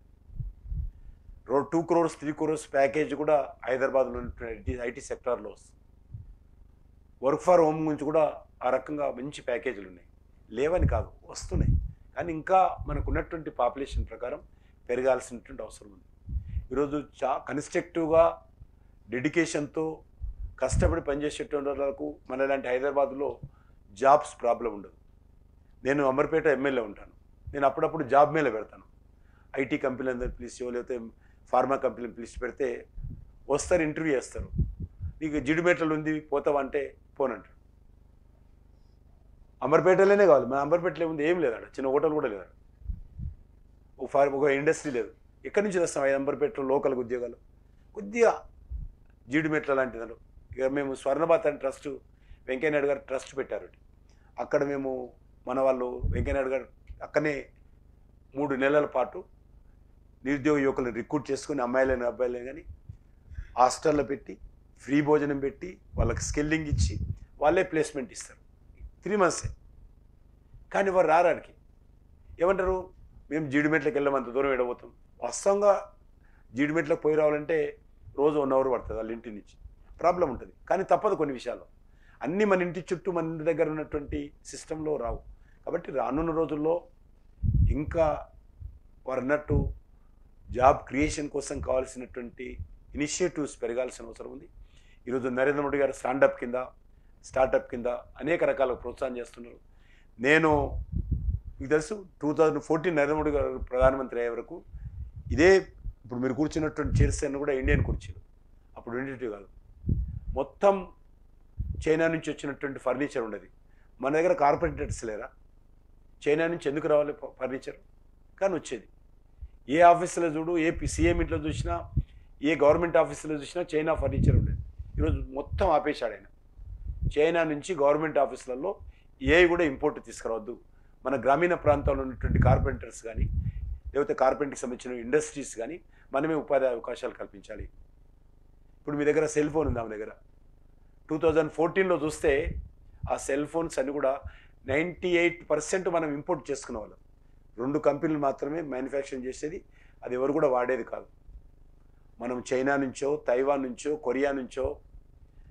రో two crores three crores package కూడా హైదరాబాద్లో ఉన్నటువంటి ఐటీ సెక్టార్లో వస్తుంది వర్క్ ఫర్ హోమ్ గురించి కూడా ఆ రకంగా మంచి ప్యాకేజీలు ఉన్నాయి లేవని కాదు వస్తున్నాయి కానీ ఇంకా మనకు ఉన్నటువంటి పాపులేషన్ ప్రకారం పెరగాల్సినటువంటి అవసరం ఉంది ఈరోజు చా కన్స్ట్రక్టివ్గా డెడికేషన్తో కష్టపడి పనిచేసేటువంటి వాళ్ళకు మన ఇలాంటి హైదరాబాద్లో జాబ్స్ ప్రాబ్లం ఉండదు నేను అమర్పేట ఎమ్మెల్యే ఉంటాను నేను అప్పుడప్పుడు జాబ్ మేళ పెడతాను ఐటీ కంపెనీ అందరు పిలిచి లేకపోతే ఫార్మా కంపెనీని పిలిచి పెడితే వస్తారు ఇంటర్వ్యూ చేస్తారు నీకు జిడిమెట్లలో ఉంది పోతావంటే పోనంటాడు అమర్పేటలోనే కావాలి మన అమర్పేటలో ఉంది ఏం లేదు ఆడ చిన్న హోటల్ కూడా లేదు ఆడ. ఒక ఫార్ ఒక ఇండస్ట్రీ లేదు ఎక్కడి నుంచి తెస్తాం ఐదు అంబర్పేటలో లోకల్ ఉద్యోగాలు కొద్దిగా జీడిమెట్ల లాంటి దాంట్లో ఇక మేము స్వర్ణభారత్ అని ట్రస్ట్ వెంకయ్యనాయుడు గారు ట్రస్ట్ పెట్టారు అక్కడ మేము మన వాళ్ళు వెంకయ్యనాయుడు గారు అక్కనే మూడు నెలల పాటు నిరుద్యోగ యువకులను రిక్రూట్ చేసుకుని అమ్మాయిలని అబ్బాయిలని కానీ హాస్టల్లో పెట్టి ఫ్రీ భోజనం పెట్టి వాళ్ళకి స్కిల్లింగ్ ఇచ్చి వాళ్ళే ప్లేస్మెంట్ ఇస్తారు త్రీ మంత్సే కానీ వారు రారాడికి ఏమంటారు మేము జీడిమెట్లకు వెళ్ళాం అంత దూరం ఎడబోతాం వాస్తవంగా జీడిమెట్లకు పోయి రావాలంటే రోజు వన్ అవర్ పడుతుంది వాళ్ళ ఇంటి నుంచి ప్రాబ్లం ఉంటుంది కానీ తప్పదు కొన్ని విషయాల్లో అన్నీ మన ఇంటి చుట్టూ మన ఇంటి దగ్గర ఉన్నటువంటి సిస్టంలో రావు కాబట్టి రానున్న రోజుల్లో ఇంకా వారు అన్నట్టు జాబ్ క్రియేషన్ కోసం కావాల్సినటువంటి ఇనిషియేటివ్స్ పెరగాల్సిన అవసరం ఉంది ఈరోజు నరేంద్ర మోడీ గారు స్టాండప్ కింద స్టార్టప్ కింద అనేక రకాల ప్రోత్సాహం చేస్తున్నారు నేను మీకు తెలుసు two thousand fourteen Narendra Modi garu ప్రధానమంత్రి అయ్యే వరకు ఇదే ఇప్పుడు మీరు కూర్చున్నటువంటి చైర్స్ అన్ని కూడా ఇండియన్ కుర్చీలు అప్పుడు ఉండేటివి కాదు మొత్తం చైనా నుంచి వచ్చినటువంటి ఫర్నిచర్ ఉండేది మన దగ్గర కార్పొరేటర్స్ లేరా చైనా నుంచి ఎందుకు రావాలి ఫ- ఫర్నిచర్ కానీ వచ్చేది ఏ ఆఫీసులో చూడు ఏ సీఎం ఇంట్లో చూసినా ఏ గవర్నమెంట్ ఆఫీసులో చూసినా చైనా ఫర్నిచర్ ఉండేది ఈరోజు మొత్తం ఆపేశాడు ఆయన చైనా నుంచి గవర్నమెంట్ ఆఫీసులలో ఏ కూడా ఇంపోర్ట్ తీసుకురావద్దు మన గ్రామీణ ప్రాంతాల్లో ఉన్నటువంటి కార్పెంటర్స్ కానీ లేకపోతే కార్పెంటర్కి సంబంధించిన ఇండస్ట్రీస్ కానీ మనమే ఉపాధి అవకాశాలు కల్పించాలి ఇప్పుడు మీ దగ్గర సెల్ ఫోన్ ఉంది ఆమె దగ్గర టూ థౌజండ్ ఫోర్టీన్లో చూస్తే ఆ సెల్ ఫోన్స్ అన్ని కూడా నైంటీ ఎయిట్ పర్సెంట్ మనం ఇంపోర్ట్ చేసుకునే వాళ్ళం రెండు కంపెనీలు మాత్రమే మ్యానుఫ్యాక్చరింగ్ చేసేది అది ఎవరు కూడా వాడేది కాదు మనం చైనా నుంచో తైవాన్ నుంచో కొరియా నుంచో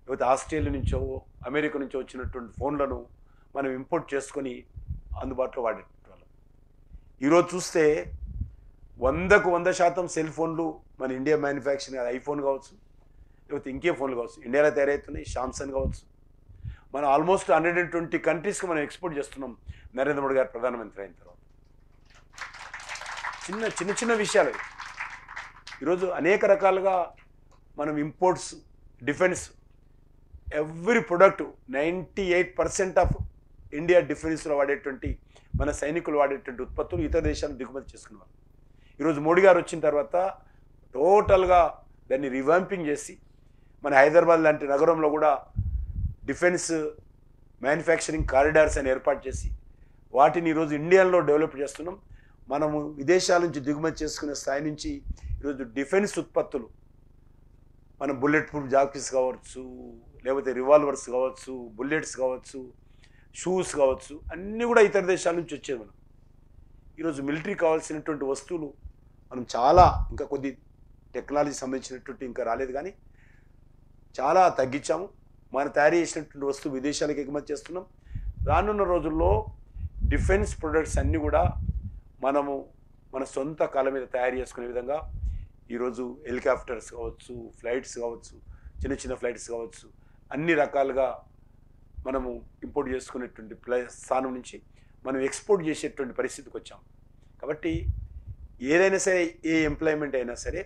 లేకపోతే ఆస్ట్రేలియా నుంచో అమెరికా నుంచో వచ్చినటువంటి ఫోన్లను మనం ఇంపోర్ట్ చేసుకొని అందుబాటులో వాడేటోళ్ళం ఈరోజు చూస్తే వందకు వంద శాతం సెల్ ఫోన్లు మన ఇండియా మ్యానుఫ్యాక్చరింగ్ ఐఫోన్ కావచ్చు లేకపోతే ఇంకే ఫోన్లు కావచ్చు ఇండియాలో తయారవుతున్నాయి శాంసంగ్ కావచ్చు మనం ఆల్మోస్ట్ హండ్రెడ్ అండ్ ట్వంటీ కంట్రీస్కి మనం ఎక్స్పోర్ట్ చేస్తున్నాం నరేంద్ర మోడీ గారు ప్రధానమంత్రి అయిన తర్వాత చిన్న చిన్న చిన్న విషయాలు ఇవి. ఈరోజు అనేక రకాలుగా మనం imports defence every product ninety eight percent of India డిఫెన్స్లో వాడేటువంటి మన సైనికులు వాడేటువంటి ఉత్పత్తులు ఇతర దేశాలకు దిగుమతి చేసుకునేవారు ఈరోజు మోడీ గారు వచ్చిన తర్వాత టోటల్గా దాన్ని రివాంపింగ్ చేసి మన హైదరాబాద్ లాంటి నగరంలో కూడా డిఫెన్స్ మ్యానుఫ్యాక్చరింగ్ కారిడార్స్ అని ఏర్పాటు చేసి వాటిని ఈరోజు ఇండియాలో డెవలప్ చేస్తున్నాం మనము విదేశాల నుంచి దిగుమతి చేసుకునే స్థాయి నుంచి ఈరోజు డిఫెన్స్ ఉత్పత్తులు మన బుల్లెట్ ప్రూఫ్ జాకెట్స్ కావచ్చు లేకపోతే రివాల్వర్స్ కావచ్చు బుల్లెట్స్ కావచ్చు షూస్ కావచ్చు అన్నీ కూడా ఇతర దేశాల నుంచి వచ్చేది మనం ఈరోజు మిలిటరీ కావాల్సినటువంటి వస్తువులు మనం చాలా ఇంకా కొద్ది టెక్నాలజీ సంబంధించినటువంటి ఇంకా రాలేదు కానీ చాలా తగ్గించాము మనం తయారు చేసినటువంటి వస్తువు విదేశాలకు ఎగుమతి చేస్తున్నాం రానున్న రోజుల్లో డిఫెన్స్ ప్రొడక్ట్స్ అన్నీ కూడా మనము మన సొంత కాళ్ళ మీద తయారు చేసుకునే విధంగా ఈరోజు హెలికాప్టర్స్ కావచ్చు ఫ్లైట్స్ కావచ్చు చిన్న చిన్న ఫ్లైట్స్ కావచ్చు అన్ని రకాలుగా మనము ఇంపోర్ట్ చేసుకునేటువంటి ప్లే స్థానం నుంచి మనం ఎక్స్పోర్ట్ చేసేటువంటి పరిస్థితికి వచ్చాం కాబట్టి ఏదైనా సరే ఏ ఎంప్లాయ్మెంట్ అయినా సరే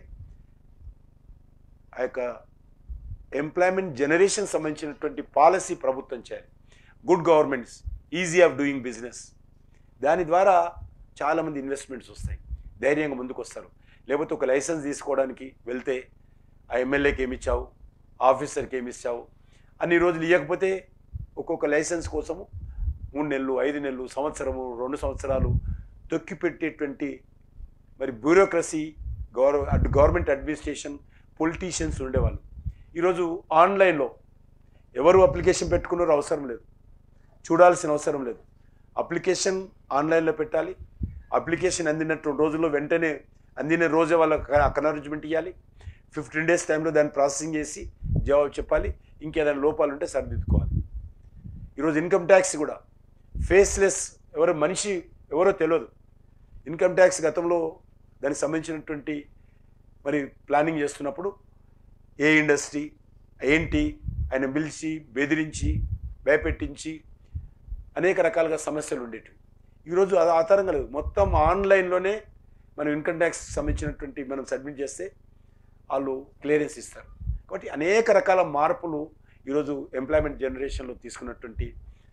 ఆ యొక్క ఎంప్లాయ్మెంట్ జనరేషన్ సంబంధించినటువంటి పాలసీ ప్రభుత్వం చేయాలి good governments easy of doing business దాని ద్వారా చాలామంది ఇన్వెస్ట్మెంట్స్ వస్తాయి ధైర్యంగా ముందుకు వస్తారు లేకపోతే ఒక లైసెన్స్ తీసుకోవడానికి వెళ్తే ఆ ఎమ్మెల్యేకి ఏమి ఇచ్చావు ఆఫీసర్కి ఏమి ఇచ్చావు అన్ని రోజులు ఇవ్వకపోతే ఒక్కొక్క లైసెన్స్ కోసము మూడు నెలలు ఐదు నెలలు సంవత్సరము రెండు సంవత్సరాలు తొక్కి పెట్టేటువంటి మరి బ్యూరోక్రసీ గౌరవ అడ్ గవర్నమెంట్ అడ్మినిస్ట్రేషన్ పొలిటీషియన్స్ ఉండేవాళ్ళు ఈరోజు ఆన్లైన్లో ఎవరు అప్లికేషన్ పెట్టుకున్నారో అవసరం లేదు చూడాల్సిన అవసరం లేదు అప్లికేషన్ ఆన్లైన్లో పెట్టాలి అప్లికేషన్ అందినటువంటి రోజుల్లో వెంటనే అందిన రోజే వాళ్ళకి అక్నాలజ్మెంట్ ఇవ్వాలి ఫిఫ్టీన్ డేస్ టైంలో దాన్ని ప్రాసెసింగ్ చేసి జవాబు చెప్పాలి ఇంకేదైనా లోపాలు ఉంటే సరిదిద్దుకోవాలి ఈరోజు ఇన్కమ్ ట్యాక్స్ కూడా ఫేస్లెస్ ఎవరో మనిషి ఎవరో తెలియదు ఇన్కమ్ ట్యాక్స్ గతంలో దానికి సంబంధించినటువంటి మరి ప్లానింగ్ చేస్తున్నప్పుడు ఏ ఇండస్ట్రీ ఏంటి ఆయన పిలిచి బెదిరించి భయపెట్టించి అనేక రకాలుగా సమస్యలు ఉండేటివి ఈరోజు అది ఆ తరంగా లేదు మొత్తం ఆన్లైన్లోనే మనం ఇన్కమ్ ట్యాక్స్ సంబంధించినటువంటి మనం సబ్మిట్ చేస్తే వాళ్ళు క్లియరెన్స్ ఇస్తారు కాబట్టి అనేక రకాల మార్పులు ఈరోజు ఎంప్లాయ్మెంట్ జనరేషన్లో తీసుకున్నటువంటి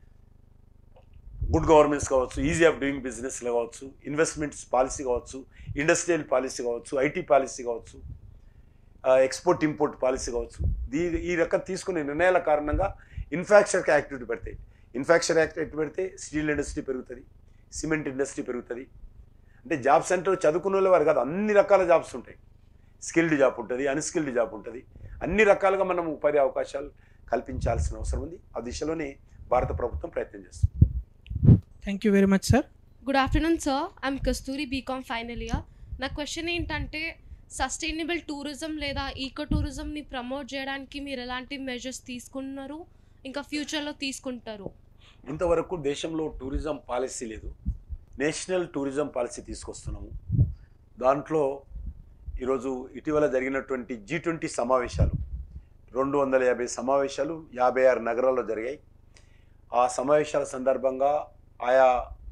గుడ్ గవర్నెన్స్ కావచ్చు ఈజీ ఆఫ్ డూయింగ్ బిజినెస్లో కావచ్చు ఇన్వెస్ట్మెంట్స్ పాలసీ కావచ్చు ఇండస్ట్రియల్ పాలసీ కావచ్చు ఐటీ పాలసీ కావచ్చు ఎక్స్పోర్ట్ ఇంపోర్ట్ పాలసీ కావచ్చు దీ ఈ రకం తీసుకునే నిర్ణయాల కారణంగా ఇన్ఫ్రాస్ట్రక్చర్ యాక్టివిటీ పెడతాయి ఇన్ఫ్రాస్ట్రక్చర్ యాక్టివిటీ పెడితే స్టీల్ ఇండస్ట్రీ పెరుగుతుంది సిమెంట్ ఇండస్ట్రీ పెరుగుతుంది అంటే జాబ్ సెంటర్ చదువుకున్న వాళ్ళ వారు కాదు అన్ని రకాల జాబ్స్ ఉంటాయి స్కిల్డ్ జాబ్ ఉంటుంది అన్స్కిల్డ్ జాబ్ ఉంటుంది అన్ని రకాలుగా మనం ఉపాధి అవకాశాలు కల్పించాల్సిన అవసరం ఉంది ఆ దిశలోనే భారత ప్రభుత్వం ప్రయత్నం చేస్తుంది thank you very much sir good afternoon sir I'm Kasturi BCom final year నా క్వశ్చన్ ఏంటంటే సస్టైనబుల్ టూరిజం లేదా ఈకో టూరిజంని ప్రమోట్ చేయడానికి మీరు ఎలాంటి మెజర్స్ తీసుకుంటున్నారు ఇంకా ఫ్యూచర్లో తీసుకుంటారు ఇంతవరకు దేశంలో టూరిజం పాలసీ లేదు నేషనల్ టూరిజం పాలసీ తీసుకొస్తున్నాము దాంట్లో ఈరోజు ఇటీవల జరిగినటువంటి జీ ట్వంటీ సమావేశాలు రెండు వందల యాభై సమావేశాలు యాభై ఆరు నగరాల్లో జరిగాయి ఆ సమావేశాల సందర్భంగా ఆయా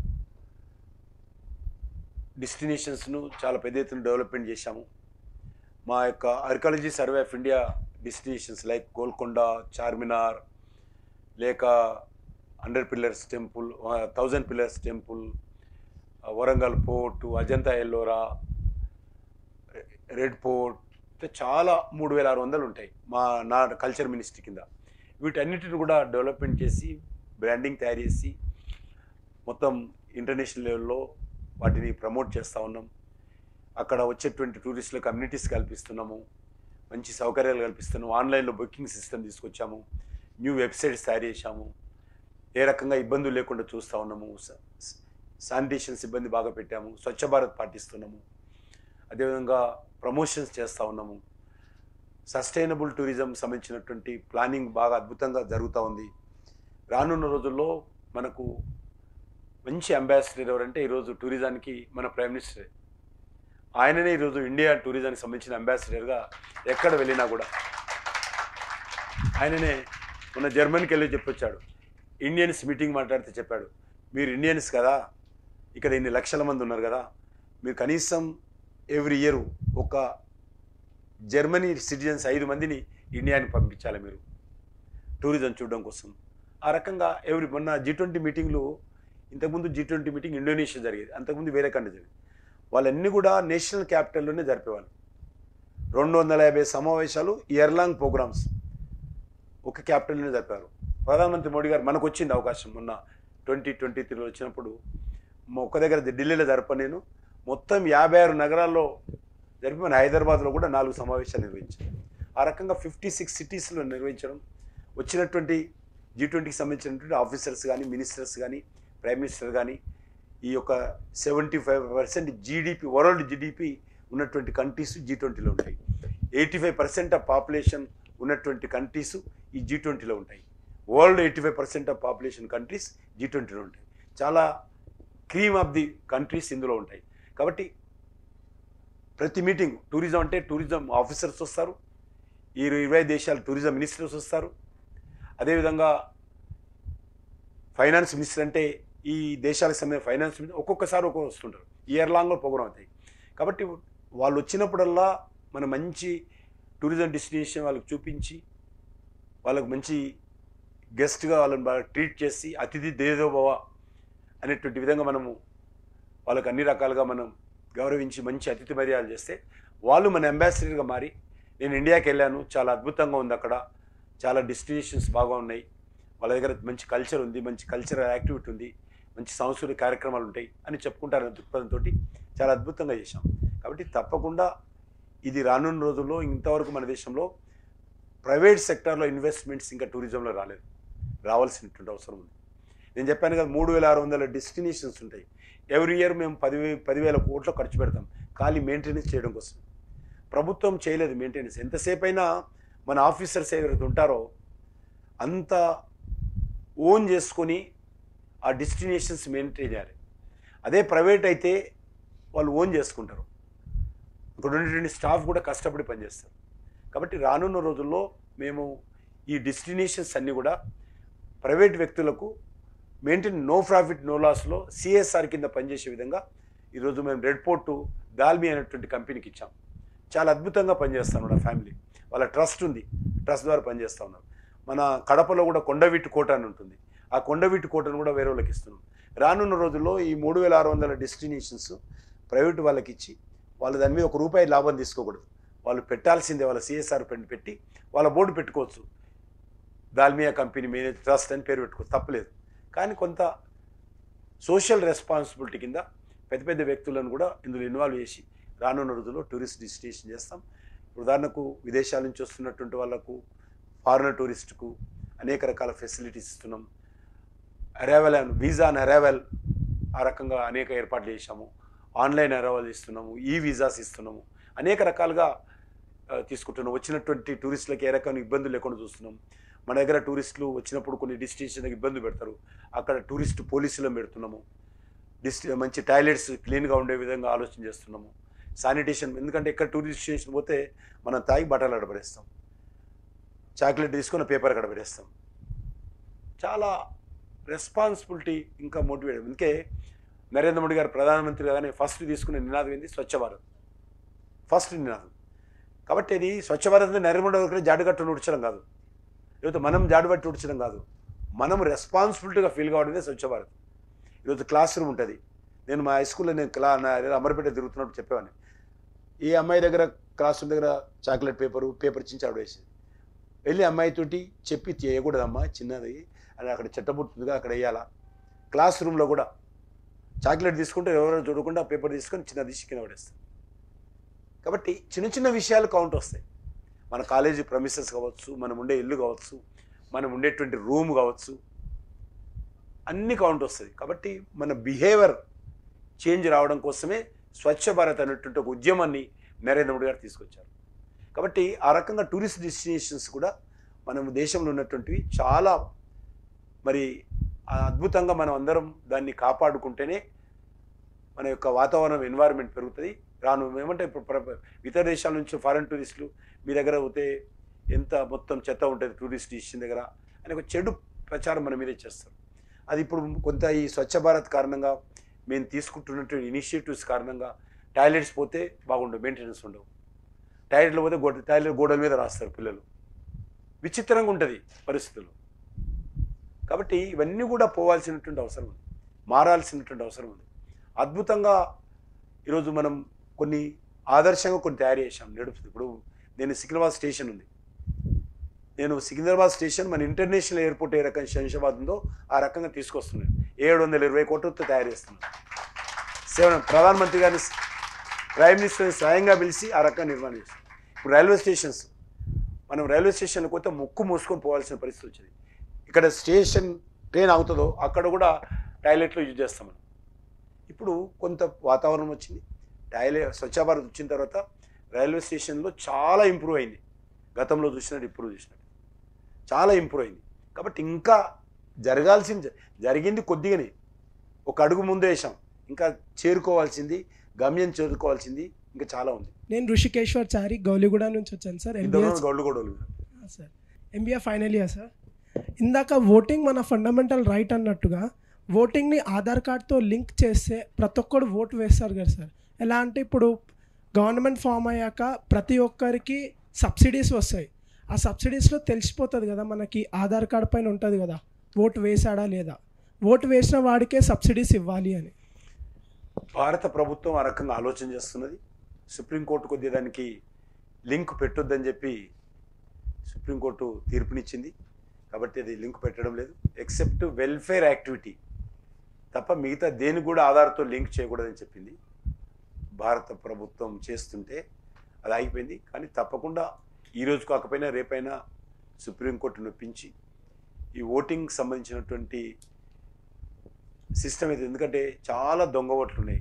డెస్టినేషన్స్ను చాలా పెద్ద ఎత్తున డెవలప్మెంట్ చేశాము మా యొక్క archaeology survey of India destinations like Golconda Charminar లేక hundred pillars temple thousand pillars temple Warangal fort Ajanta Ellora red fort ఇట్లా చాలా మూడు వేల ఆరు వందలు ఉంటాయి మా నా కల్చర్ మినిస్ట్రీ కింద వీటన్నిటిని కూడా డెవలప్మెంట్ చేసి బ్రాండింగ్ తయారు చేసి మొత్తం ఇంటర్నేషనల్ లెవెల్లో వాటిని ప్రమోట్ చేస్తూ ఉన్నాం అక్కడ వచ్చేటువంటి టూరిస్టులకు కమ్యూనిటీస్ కల్పిస్తున్నాము మంచి సౌకర్యాలు కల్పిస్తున్నాము ఆన్లైన్లో బుకింగ్ సిస్టమ్ తీసుకొచ్చాము న్యూ వెబ్సైట్స్ తయారు చేశాము ఏ రకంగా ఇబ్బందులు లేకుండా చూస్తూ ఉన్నాము శానిటేషన్ సిబ్బంది బాగా పెట్టాము స్వచ్ఛ భారత్ పాటిస్తున్నాము అదేవిధంగా ప్రమోషన్స్ చేస్తూ ఉన్నాము సస్టైనబుల్ టూరిజం సంబంధించినటువంటి ప్లానింగ్ బాగా అద్భుతంగా జరుగుతూ ఉంది రానున్న రోజుల్లో మనకు మంచి అంబాసిడర్ ఎవరంటే ఈరోజు టూరిజానికి మన ప్రైమ్ మినిస్టర్ ఆయననే ఈరోజు ఇండియా టూరిజానికి సంబంధించిన అంబాసిడర్గా ఎక్కడ వెళ్ళినా కూడా ఆయననే మొన్న జర్మనీకి వెళ్ళి చెప్పొచ్చాడు ఇండియన్స్ మీటింగ్ మాట్లాడితే చెప్పాడు మీరు ఇండియన్స్ కదా ఇక్కడ ఇన్ని లక్షల మంది ఉన్నారు కదా మీరు కనీసం ఎవ్రీ ఇయర్ ఒక జర్మనీ సిటిజన్స్ ఐదు మందిని ఇండియాని పంపించాలి మీరు టూరిజం చూడడం కోసం ఆ రకంగా ఎవ్రీ మొన్న జీ ట్వంటీ మీటింగ్లు ఇంతకుముందు జీ ట్వంటీ మీటింగ్ ఇండోనేషియా జరిగేది అంతకుముందు వేరే కంట్రీ జరిగేది వాళ్ళన్నీ కూడా నేషనల్ క్యాపిటల్లోనే జరిపేవాళ్ళు రెండు వందల యాభై సమావేశాలు ఇయర్ లాంగ్ ప్రోగ్రామ్స్ ఒక క్యాపిటల్లోనే జరిపారు ప్రధానమంత్రి మోడీ గారు మనకు వచ్చింది అవకాశం మొన్న ట్వంటీ ట్వంటీ త్రీలో వచ్చినప్పుడు మా ఒక్క దగ్గర ఢిల్లీలో జరప నేను మొత్తం యాభై ఆరు నగరాల్లో జరిపి మన హైదరాబాద్లో కూడా నాలుగు సమావేశాలు నిర్వహించాం ఆ రకంగా ఫిఫ్టీ సిక్స్ సిటీస్లో నిర్వహించడం వచ్చినటువంటి జీ ట్వంటీకి సంబంధించినటువంటి ఆఫీసర్స్ కానీ మినిస్టర్స్ కానీ ప్రైమ్ మినిస్టర్ కానీ ఈ యొక్క seventy five percent GDP world GDP ఉన్నటువంటి కంట్రీస్ జీ ట్వంటీలో ఉంటాయి eighty five percent of population ఉన్నటువంటి కంట్రీస్ ఈ జీ ట్వంటీలో ఉంటాయి world eighty five percent of population countries G ట్వంటీలో ఉంటాయి చాలా క్రీమ్ ఆఫ్ ది కంట్రీస్ ఇందులో ఉంటాయి కాబట్టి ప్రతి మీటింగ్ టూరిజం అంటే టూరిజం ఆఫీసర్స్ వస్తారు ఈ ఇరవై దేశాల టూరిజం మినిస్టర్స్ వస్తారు అదేవిధంగా ఫైనాన్స్ మినిస్టర్ అంటే ఈ దేశాలకు సంబంధించిన ఫైనాన్స్ మినిస్టర్ ఒక్కొక్కసారి ఒక్కొక్క వస్తుంటారు ఇయర్ లాంగ్లో ప్రోగ్రామ్ అవుతాయి కాబట్టి వాళ్ళు వచ్చినప్పుడల్లా మన మంచి టూరిజం డెస్టినేషన్ వాళ్ళకి చూపించి వాళ్ళకు మంచి గెస్ట్గా వాళ్ళని బాగా ట్రీట్ చేసి అతిథి దేదోభవ అనేటువంటి విధంగా మనము వాళ్ళకి అన్ని రకాలుగా మనం గౌరవించి మంచి అతిథి మర్యాదలు చేస్తే వాళ్ళు మన అంబాసిడర్గా మారి నేను ఇండియాకి వెళ్ళాను చాలా అద్భుతంగా ఉంది అక్కడ చాలా డెస్టినేషన్స్ బాగా ఉన్నాయి వాళ్ళ దగ్గర మంచి కల్చర్ ఉంది మంచి కల్చరల్ యాక్టివిటీ ఉంది మంచి సాంస్కృతిక కార్యక్రమాలు ఉంటాయి అని చెప్పుకుంటారనే దృక్పథంతో చాలా అద్భుతంగా చేశాం కాబట్టి తప్పకుండా ఇది రానున్న రోజుల్లో ఇంతవరకు మన దేశంలో ప్రైవేట్ సెక్టార్లో ఇన్వెస్ట్మెంట్స్ ఇంకా టూరిజంలో రాలేదు రావాల్సినటువంటి అవసరం ఉంది నేను చెప్పాను కదా మూడు వేల ఆరు వందల డెస్టినేషన్స్ ఉంటాయి ఎవ్రీ ఇయర్ మేము పదివే పదివేల కోట్లు ఖర్చు పెడతాం ఖాళీ మెయింటెనెన్స్ చేయడం కోసం ప్రభుత్వం చేయలేదు మెయింటెనెన్స్ ఎంతసేపు అయినా మన ఆఫీసర్స్ ఎవరైతే ఉంటారో అంత ఓన్ చేసుకొని ఆ డెస్టినేషన్స్ మెయింటైన్ చేయాలి అదే ప్రైవేట్ అయితే వాళ్ళు ఓన్ చేసుకుంటారు ఇక్కడ ఉండేటువంటి స్టాఫ్ కూడా కష్టపడి పనిచేస్తారు కాబట్టి రానున్న రోజుల్లో మేము ఈ డెస్టినేషన్స్ అన్నీ కూడా ప్రైవేట్ వ్యక్తులకు మెయింటైన్ నో ప్రాఫిట్ నో లాస్లో సిఎస్ఆర్ కింద పనిచేసే విధంగా ఈరోజు మేము రెడ్ పోర్టు దాల్మీ అనేటువంటి కంపెనీకి ఇచ్చాం చాలా అద్భుతంగా పనిచేస్తాను నా ఫ్యామిలీ వాళ్ళ ట్రస్ట్ ఉంది ట్రస్ట్ ద్వారా పనిచేస్తూ ఉన్నారు మన కడపలో కూడా కొండవీటి కోట అని ఉంటుంది ఆ కొండవీటి కోటను కూడా వేరే వాళ్ళకి ఇస్తున్నాం రానున్న రోజుల్లో ఈ మూడు వేల ఆరు వందల డెస్టినేషన్స్ ప్రైవేట్ వాళ్ళకి ఇచ్చి వాళ్ళు దాని మీద ఒక రూపాయి లాభం తీసుకోకూడదు వాళ్ళు పెట్టాల్సిందే వాళ్ళ సిఎస్ఆర్ పెట్టి వాళ్ళ బోర్డు పెట్టుకోవచ్చు దాల్మియా కంపెనీ మేనేజ్ ట్రస్ట్ అని పేరు పెట్టుకోవచ్చు తప్పలేదు కానీ కొంత సోషల్ రెస్పాన్సిబిలిటీ కింద పెద్ద పెద్ద వ్యక్తులను కూడా ఇందులో ఇన్వాల్వ్ చేసి రానున్న రోజుల్లో టూరిస్ట్ డెస్టినేషన్ చేస్తాం ఉదాహరణకు విదేశాల నుంచి వస్తున్నటువంటి వాళ్ళకు ఫారినర్ టూరిస్ట్కు అనేక రకాల ఫెసిలిటీస్ ఇస్తున్నాం arrival and visa and arrival ఆ రకంగా అనేక ఏర్పాట్లు చేశాము ఆన్లైన్ అరైవల్ ఇస్తున్నాము ఈ వీసాస్ ఇస్తున్నాము అనేక రకాలుగా ఆ, తీసుకుంటున్నాం వచ్చినటువంటి టూరిస్టులకు ఏ రకమైన ఇబ్బందులు లేకుండా చూస్తున్నాం మన దగ్గర టూరిస్టులు వచ్చినప్పుడు కొన్ని డెస్టినేషన్ ఇబ్బంది పెడతారు అక్కడ టూరిస్ట్ పోలీసులను పెడుతున్నాము డిస్టి మంచి టాయిలెట్స్ క్లీన్గా ఉండే విధంగా ఆలోచన చేస్తున్నాము శానిటేషన్ ఎందుకంటే ఎక్కడ టూరిస్ట్ స్టేషన్ పోతే మనం తాగి బట్టలు అడబడేస్తాం చాక్లెట్ తీసుకొని పేపర్ కడబడేస్తాం చాలా రెస్పాన్సిబిలిటీ ఇంకా మోటివేట్ అందుకే నరేంద్ర మోడీ గారు ప్రధానమంత్రి కానీ ఫస్ట్ తీసుకునే నినాదం ఏంది స్వచ్ఛ భారత్ ఫస్ట్ నినాదం కాబట్టి ఇది స్వచ్ఛ భారత్ అంటే నరేంద్ర మోడీ గారు జాడుగట్టు ఉడ్చడం కాదు లేకపోతే మనం జాడుబట్టి ఉడ్చడం కాదు మనం రెస్పాన్సిబిలిటీగా ఫీల్ కావడమే స్వచ్ఛ భారత్ ఈరోజు క్లాస్ రూమ్ ఉంటుంది నేను మా హై స్కూల్లో నేను క్లా నా అమరపేట తిరుగుతున్నప్పుడు చెప్పేవాడిని ఈ అమ్మాయి దగ్గర క్లాస్ రూమ్ దగ్గర చాక్లెట్ పేపరు పేపర్ చించి ఆవిడ వేసేది వెళ్ళి అమ్మాయితోటి చెప్పి చేయకూడదమ్మా చిన్నది అని అక్కడ చెట్టబుట్టుందిగా అక్కడ వేయాలా క్లాస్ రూమ్లో కూడా చాక్లెట్ తీసుకుంటే ఎవరైనా చూడకుండా పేపర్ తీసుకొని చిన్న తీసి కింద పడేస్తాం కాబట్టి చిన్న చిన్న విషయాలు కౌంట్ వస్తాయి మన కాలేజీ ప్రమిసెస్ కావచ్చు మనం ఉండే ఇల్లు కావచ్చు మనం ఉండేటువంటి రూమ్ కావచ్చు అన్ని కౌంట్ వస్తుంది కాబట్టి మన బిహేవియర్ చేంజ్ రావడం కోసమే స్వచ్ఛ భారత్ అనేటువంటి ఒక ఉద్యమాన్ని నరేంద్ర మోడీ గారు తీసుకొచ్చారు కాబట్టి ఆ రకంగా టూరిస్ట్ డెస్టినేషన్స్ కూడా మన దేశంలో ఉన్నటువంటివి చాలా మరి ఆ అద్భుతంగా మనం అందరం దాన్ని కాపాడుకుంటేనే మన యొక్క వాతావరణం ఎన్వైరన్మెంట్ పెరుగుతుంది రాను ఏమంటే ఇప్పుడు ప్ర- ఇతర దేశాల నుంచి ఫారెన్ టూరిస్టులు మీ దగ్గర పోతే ఎంత మొత్తం చెత్త ఉంటుంది టూరిస్ట్ డెస్టినేషన్ దగ్గర అని ఒక చెడు ప్రచారం మన మీదే చేస్తారు అది ఇప్పుడు కొంత ఈ స్వచ్ఛ భారత్ కారణంగా మేము తీసుకుంటున్నటువంటి ఇనిషియేటివ్స్ కారణంగా టాయిలెట్స్ పోతే బాగుండవు మెయింటెనెన్స్ ఉండవు టాయిలెట్లు పోతే గోడ టాయిలెట్ గోడల మీద రాస్తారు పిల్లలు విచిత్రంగా ఉంటుంది పరిస్థితులు కాబట్టి ఇవన్నీ కూడా పోవాల్సినటువంటి అవసరం ఉంది మారాల్సినటువంటి అవసరం ఉంది అద్భుతంగా ఈరోజు మనం కొన్ని ఆదర్శంగా కొన్ని తయారు చేశాం నడుపుతుంది ఇప్పుడు నేను సికింద్రాబాద్ స్టేషన్ ఉంది నేను సికింద్రాబాద్ స్టేషన్ మన ఇంటర్నేషనల్ ఎయిర్పోర్ట్ ఏ రకంగా శంషాబాద్ ఉందో ఆ రకంగా తీసుకొస్తున్నాను ఏడు వందల ఇరవై కోట్లతో తయారు చేస్తున్నాను సేవన ప్రధానమంత్రి గారిని ప్రైమ్ మినిస్టర్ని స్వయంగా పిలిచి ఆ రకంగా నిర్మాణం చేస్తాం ఇప్పుడు రైల్వే స్టేషన్స్ మనం రైల్వే స్టేషన్కి పోతే ముక్కు మూసుకొని పోవాల్సిన పరిస్థితి వచ్చింది ఇక్కడ స్టేషన్ ట్రైన్ అవుతుందో అక్కడ కూడా టాయిలెట్లో యూజ్ చేస్తాం మనం ఇప్పుడు కొంత వాతావరణం వచ్చింది టాయిలెట్ స్వచ్ఛ భారత్ వచ్చిన తర్వాత రైల్వే స్టేషన్లో చాలా ఇంప్రూవ్ అయింది గతంలో చూసినట్టు ఇప్పుడు చూసినట్టు చాలా ఇంప్రూవ్ అయింది కాబట్టి ఇంకా జరగాల్సింది జరిగింది కొద్దిగానే ఒక అడుగు ముందే వేసాం ఇంకా చేరుకోవాల్సింది గమ్యం చేరుకోవాల్సింది ఇంకా చాలా ఉంది నేను ఋషికేశ్వర్ చారి గౌలిగూడ నుంచి వచ్చాను సార్ ఎంబీఏ ఇంతలో గౌళ్ళు గొడవలు sir MBA final year sir ఇందాక ఓటింగ్ మన ఫండమెంటల్ రైట్ అన్నట్టుగా ఓటింగ్ని ఆధార్ కార్డ్తో లింక్ చేస్తే ప్రతి ఒక్కరు ఓటు వేస్తారు కదా సార్ ఎలా అంటే ఇప్పుడు గవర్నమెంట్ ఫామ్ అయ్యాక ప్రతి ఒక్కరికి సబ్సిడీస్ వస్తాయి ఆ సబ్సిడీస్లో తెలిసిపోతుంది కదా మనకి ఆధార్ కార్డ్ పైన ఉంటుంది కదా ఓటు వేసాడా లేదా ఓటు వేసిన వాడికే సబ్సిడీస్ ఇవ్వాలి అని భారత ప్రభుత్వం ఆ రకంగా ఆలోచన చేస్తున్నది సుప్రీంకోర్టు కొద్ది దానికి లింక్ పెట్టొద్దని చెప్పి సుప్రీంకోర్టు తీర్పునిచ్చింది కాబట్టి అది లింక్ పెట్టడం లేదు ఎక్సెప్ట్ వెల్ఫేర్ యాక్టివిటీ తప్ప మిగతా దేని కూడా ఆధార్తో లింక్ చేయకూడదని చెప్పింది భారత ప్రభుత్వం చేస్తుంటే అది ఆగిపోయింది కానీ తప్పకుండా ఈరోజు కాకపోయినా రేపైనా సుప్రీంకోర్టు నొప్పించి ఈ ఓటింగ్ సంబంధించినటువంటి సిస్టమ్ ఇది ఎందుకంటే చాలా దొంగ ఓట్లు ఉన్నాయి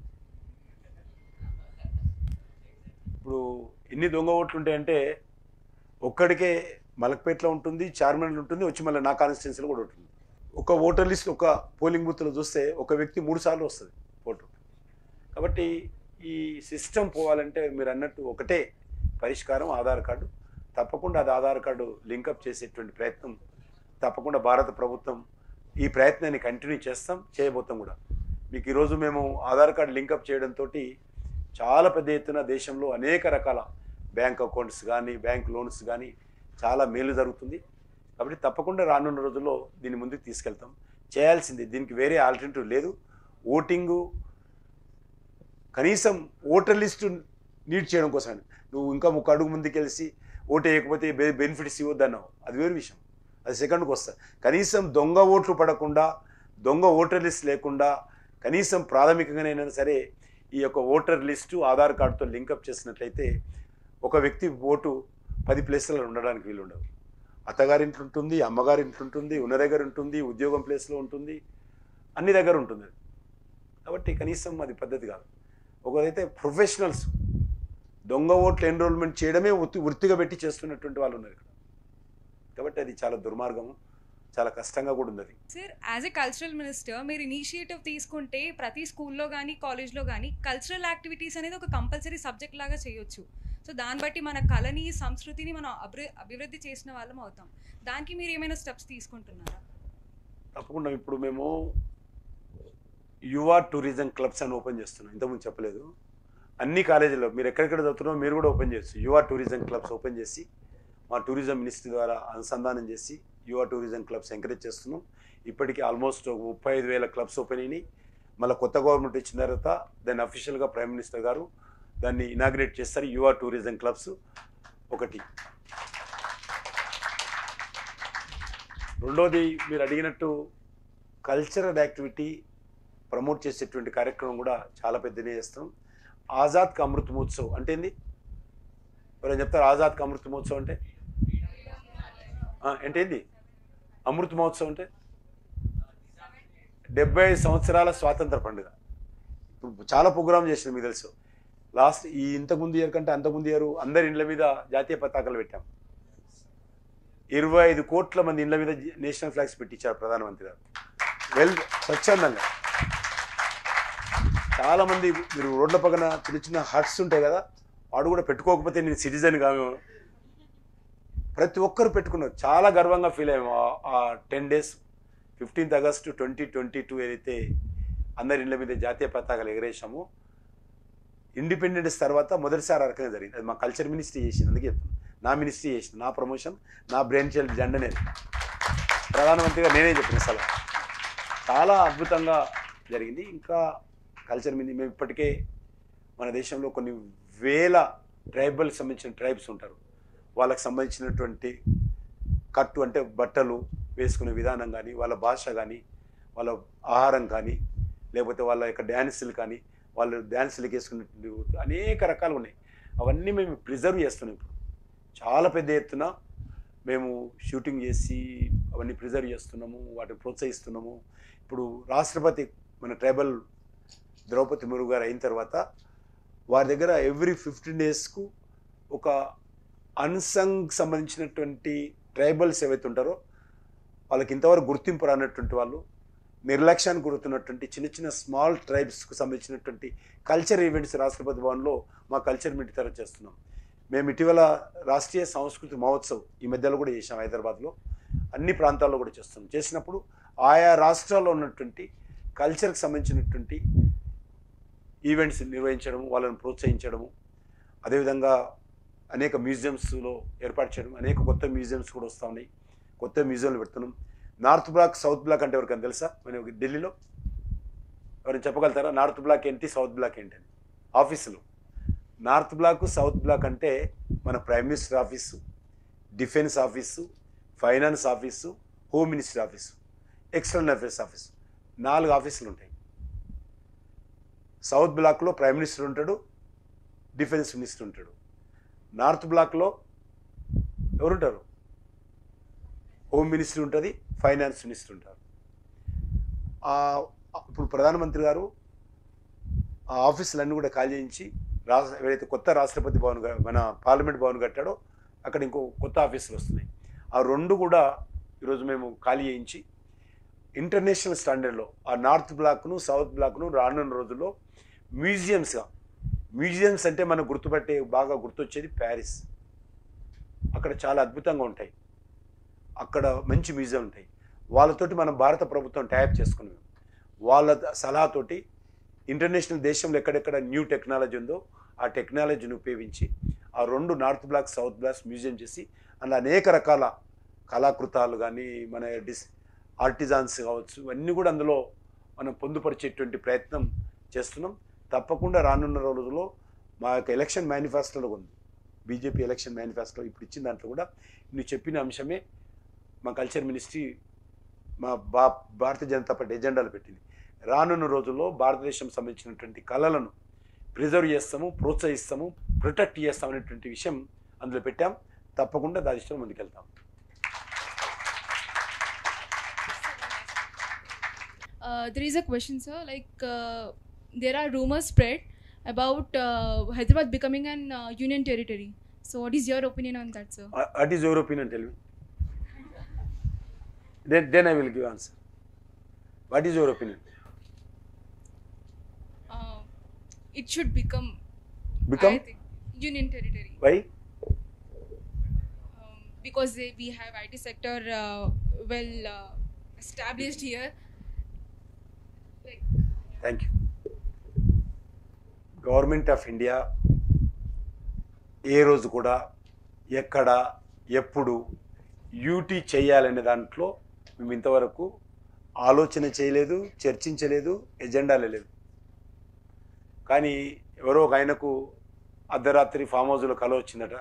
ఇప్పుడు ఎన్ని దొంగ ఓట్లు ఉంటాయంటే ఒక్కడికే మలక్పేటలో ఉంటుంది చార్మినార్లో ఉంటుంది వచ్చి మళ్ళీ నా కాన్స్టిట్యున్సీలో కూడా ఉంటుంది ఒక ఓటర్ లిస్ట్ ఒక పోలింగ్ బూత్లో చూస్తే ఒక వ్యక్తి మూడు సార్లు వస్తుంది ఓటు కాబట్టి ఈ సిస్టమ్ పోవాలంటే మీరు అన్నట్టు ఒకటే పరిష్కారం ఆధార్ కార్డు తప్పకుండా అది ఆధార్ కార్డు లింకప్ చేసేటువంటి ప్రయత్నం తప్పకుండా భారత ప్రభుత్వం ఈ ప్రయత్నాన్ని కంటిన్యూ చేస్తాం చేయబోతాం కూడా మీకు ఈరోజు మేము ఆధార్ కార్డు లింకప్ చేయడంతో చాలా పెద్ద ఎత్తున దేశంలో అనేక రకాల బ్యాంక్ అకౌంట్స్ కానీ బ్యాంక్ లోన్స్ కానీ చాలా మేలు జరుగుతుంది కాబట్టి తప్పకుండా రానున్న రోజుల్లో దీన్ని ముందుకు తీసుకెళ్తాం చేయాల్సింది దీనికి వేరే ఆల్టర్నేటివ్ లేదు ఓటింగు కనీసం ఓటర్ లిస్టు నీట్ చేయడం కోసం నువ్వు ఇంకా ఒక అడుగు ముందుకు వెళ్ళి ఓటు వేయకపోతే బె- బెనిఫిట్స్ ఇవ్వద్దన్నావు అది వేరు విషయం అది సెకండ్కి వస్తా కనీసం దొంగ ఓట్లు పడకుండా దొంగ ఓటర్ లిస్ట్ లేకుండా కనీసం ప్రాథమికంగానైనా సరే ఈ యొక్క ఓటర్ లిస్టు ఆధార్ కార్డుతో లింకప్ చేసినట్లయితే ఒక వ్యక్తి ఓటు పది ప్లేస్లలో ఉండడానికి వీలు ఉండదు అత్తగారింట్లో ఉంటుంది అమ్మగారింట్లో ఉంటుంది ఉన్న దగ్గర ఉంటుంది ఉద్యోగం ప్లేస్లో ఉంటుంది అన్ని దగ్గర ఉంటుంది అది. కాబట్టి కనీసం అది పద్ధతి కాదు ఒకరైతే ప్రొఫెషనల్స్ దొంగ ఓట్లు ఎన్రోల్మెంట్ చేయడమే వృత్తి వృత్తిగా పెట్టి చేస్తున్నటువంటి వాళ్ళు ఉన్నారు ఇక్కడ కాబట్టి అది చాలా దుర్మార్గము చాలా కష్టంగా కూడా ఉంది అది sir as a cultural minister మీరు ఇనిషియేటివ్ తీసుకుంటే ప్రతి స్కూల్లో కానీ కాలేజ్లో కానీ కల్చరల్ యాక్టివిటీస్ అనేది ఒక కంపల్సరీ సబ్జెక్ట్ లాగా చేయొచ్చు సో దాన్ని బట్టి మన కళని సంస్కృతిని మనం అభి అభివృద్ధి చేసిన వాళ్ళం అవుతాం దానికి మీరు ఏమైనా స్టెప్స్ తీసుకుంటున్నారా తప్పకుండా ఇప్పుడు మేము యువ టూరిజం క్లబ్స్ అని ఓపెన్ చేస్తున్నాం ఇంతకుముందు చెప్పలేదు అన్ని కాలేజీల్లో మీరు ఎక్కడెక్కడ చదువుతున్నారో మీరు కూడా ఓపెన్ చేయొచ్చు యువ టూరిజం క్లబ్స్ ఓపెన్ చేసి మా టూరిజం మినిస్ట్రీ ద్వారా అనుసంధానం చేసి యువ టూరిజం క్లబ్స్ ఎంకరేజ్ చేస్తున్నాం ఇప్పటికీ ఆల్మోస్ట్ ఒక ముప్పై ఐదు వేల క్లబ్స్ ఓపెన్ అయినాయి మళ్ళీ కొత్త గవర్నమెంట్ ఇచ్చిన తర్వాత దాన్ని అఫీషియల్గా ప్రైమ్ మినిస్టర్ గారు దాన్ని ఇనాగ్రేట్ చేస్తారు యువ టూరిజం క్లబ్స్ ఒకటి రెండోది మీరు అడిగినట్టు కల్చరల్ యాక్టివిటీ ప్రమోట్ చేసేటువంటి కార్యక్రమం కూడా చాలా పెద్దనే చేస్తాం ఆజాద్ కా అమృత్ మహోత్సవ్ అంటే ఏంది ఎవరైనా చెప్తారు ఆజాద్ కా అమృత్ మహోత్సవ్ అంటే ఆ, అంటే ఏంది అమృత్ మహోత్సవ్ అంటే డెబ్బై సంవత్సరాల స్వాతంత్ర పండుగ ఇప్పుడు చాలా ప్రోగ్రామ్ చేసిన మీకు తెలుసు లాస్ట్ ఈ ఇంతకుముందు ఇయర్ కంటే అంతకుముందు ఇయర్ అందరి ఇండ్ల మీద జాతీయ పతాకాలు పెట్టాం ఇరవై ఐదు కోట్ల మంది ఇండ్ల మీద నేషనల్ ఫ్లాగ్స్ పెట్టించారు ప్రధానమంత్రి గారు వెల్ స్వచ్ఛందంగా చాలా మంది మీరు రోడ్ల పక్కన చిన్న చిన్న హట్స్ ఉంటాయి కదా వాడు కూడా పెట్టుకోకపోతే నేను సిటిజన్ కాను ప్రతి ఒక్కరు పెట్టుకున్నారు చాలా గర్వంగా ఫీల్ అయ్యాము ఆ- ఆ ten days fifteenth August twenty twenty two ఏదైతే అందరి ఇళ్ళ మీద జాతీయ పతాకాలు ఎగరేసామో ఇండిపెండెన్స్ తర్వాత మొదటిసారి ఆ రకంగా జరిగింది అది మా కల్చర్ మినిస్ట్రీ చేసింది అందుకే చెప్తున్నాను నా మినిస్ట్రీ చేసింది నా ప్రమోషన్ నా బ్రెయిన్ చైల్డ్ జెండనే ప్రధానమంత్రిగా నేనే చెప్పిన సలహా చాలా అద్భుతంగా జరిగింది ఇంకా కల్చర్ మీద మేము ఇప్పటికే మన దేశంలో కొన్ని వేల ట్రైబల్ సంబంధించిన ట్రైబ్స్ ఉంటారు వాళ్ళకి సంబంధించినటువంటి కట్టు అంటే బట్టలు వేసుకునే విధానం కానీ వాళ్ళ భాష కానీ వాళ్ళ ఆహారం కానీ లేకపోతే వాళ్ళ యొక్క డ్యాన్సులు కానీ వాళ్ళు డ్యాన్సులకు వేసుకున్నటువంటి అనేక రకాలు ఉన్నాయి అవన్నీ మేము ప్రిజర్వ్ చేస్తున్నాం ఇప్పుడు చాలా పెద్ద ఎత్తున మేము షూటింగ్ చేసి అవన్నీ ప్రిజర్వ్ చేస్తున్నాము వాటిని ప్రోత్సహిస్తున్నాము ఇప్పుడు రాష్ట్రపతి మన ట్రైబల్ ద్రౌపది మురుగు గారు అయిన తర్వాత వారి దగ్గర ఎవ్రీ ఫిఫ్టీన్ డేస్కు ఒక అన్సంగ్ సంబంధించినటువంటి ట్రైబల్స్ ఏవైతే ఉంటారో వాళ్ళకి ఇంతవరకు గుర్తింపు రానటువంటి వాళ్ళు నిర్లక్ష్యానికి గుర్తున్నటువంటి చిన్న చిన్న స్మాల్ ట్రైబ్స్కు సంబంధించినటువంటి కల్చర్ ఈవెంట్స్ రాష్ట్రపతి భవన్లో మా కల్చర్ మీట్ తరచు చేస్తున్నాం మేము ఇటీవల రాష్ట్రీయ సాంస్కృతిక మహోత్సవ్ ఈ మధ్యలో కూడా చేసాం హైదరాబాద్లో అన్ని ప్రాంతాల్లో కూడా చేస్తున్నాం చేసినప్పుడు ఆయా రాష్ట్రాల్లో ఉన్నటువంటి కల్చర్కి సంబంధించినటువంటి ఈవెంట్స్ నిర్వహించడము వాళ్ళని ప్రోత్సహించడము అదేవిధంగా అనేక మ్యూజియంస్లో ఏర్పాటు చేయడం అనేక కొత్త మ్యూజియంస్ కూడా వస్తూ ఉన్నాయి కొత్త మ్యూజియంలు పెడుతున్నాం నార్త్ బ్లాక్ సౌత్ బ్లాక్ అంటే ఎవరికైనా తెలుసా మన ఢిల్లీలో ఎవరైనా చెప్పగలుగుతారా నార్త్ బ్లాక్ ఏంటి సౌత్ బ్లాక్ ఏంటి అని ఆఫీసులో నార్త్ బ్లాక్ సౌత్ బ్లాక్ అంటే మన prime minister office defence office finance office home minister office external affairs office నాలుగు ఆఫీసులు ఉంటాయి సౌత్ బ్లాక్లో ప్రైమ్ మినిస్టర్ ఉంటాడు డిఫెన్స్ మినిస్టర్ ఉంటాడు నార్త్ బ్లాక్లో ఎవరుంటారు హోమ్ మినిస్టర్ ఉంటుంది ఫైనాన్స్ మినిస్టర్ ఉంటారు ఆ, ఇప్పుడు ప్రధానమంత్రి గారు ఆ ఆఫీసులన్నీ కూడా ఖాళీ చేయించి రాష్ట్ర ఏదైతే కొత్త రాష్ట్రపతి భవన్ గా- మన పార్లమెంట్ భవన్ కట్టాడో అక్కడ ఇంకో కొత్త ఆఫీసులు వస్తున్నాయి ఆ రెండు కూడా ఈరోజు మేము ఖాళీ చేయించి ఇంటర్నేషనల్ స్టాండర్డ్లో ఆ నార్త్ బ్లాక్ను సౌత్ బ్లాక్ను రానున్న రోజుల్లో మ్యూజియంస్గా మ్యూజియంస్ అంటే మనకు గుర్తుపట్టే బాగా గుర్తొచ్చేది ప్యారిస్ అక్కడ చాలా అద్భుతంగా ఉంటాయి అక్కడ మంచి మ్యూజియం ఉంటాయి వాళ్ళతోటి మనం భారత ప్రభుత్వం టైప్ చేసుకున్నాం వాళ్ళ సలహాతోటి ఇంటర్నేషనల్ దేశంలో ఎక్కడెక్కడ న్యూ టెక్నాలజీ ఉందో ఆ టెక్నాలజీని ఉపయోగించి ఆ రెండు north block south block museum చేసి అందులో అనేక రకాల కళాకృతాలు కానీ మన డిస్ ఆర్టిజాన్స్ కావచ్చు ఇవన్నీ కూడా అందులో మనం పొందుపరిచేటువంటి ప్రయత్నం చేస్తున్నాం తప్పకుండా రానున్న రోజుల్లో మా యొక్క ఎలక్షన్ మేనిఫెస్టోలో ఉంది బీజేపీ ఎలక్షన్ మేనిఫెస్టో ఇప్పుడు ఇచ్చిన దాంట్లో కూడా నువ్వు చెప్పిన అంశమే మా కల్చర్ మినిస్ట్రీ మా బా భారతీయ జనతా పార్టీ ఎజెండాలు పెట్టింది రానున్న రోజుల్లో భారతదేశం సంబంధించినటువంటి కళలను ప్రిజర్వ్ చేస్తాము ప్రోత్సహిస్తాము ప్రొటెక్ట్ చేస్తాం అనేటువంటి విషయం అందులో పెట్టాం తప్పకుండా దాని ఇష్టం ముందుకెళ్తాం Uh, there is a question, sir. Like, uh, there are rumors spread about uh, Hyderabad becoming an uh, union territory. So, what is your opinion on that, sir? What is your opinion tell me then then I will give answer what is your opinion Uh, it should become, become I think, union territory why because they, we have IT sector uh, well uh, established here. Like, thank you government of India ఏ రోజు కూడా ఎక్కడ ఎప్పుడు UT చేయాలనే దాంట్లో మేము ఇంతవరకు ఆలోచన చేయలేదు చర్చించలేదు ఎజెండాలే లేదు కానీ ఎవరో ఒక ఆయనకు అర్ధరాత్రి ఫామ్ హౌస్లో కల వచ్చిందట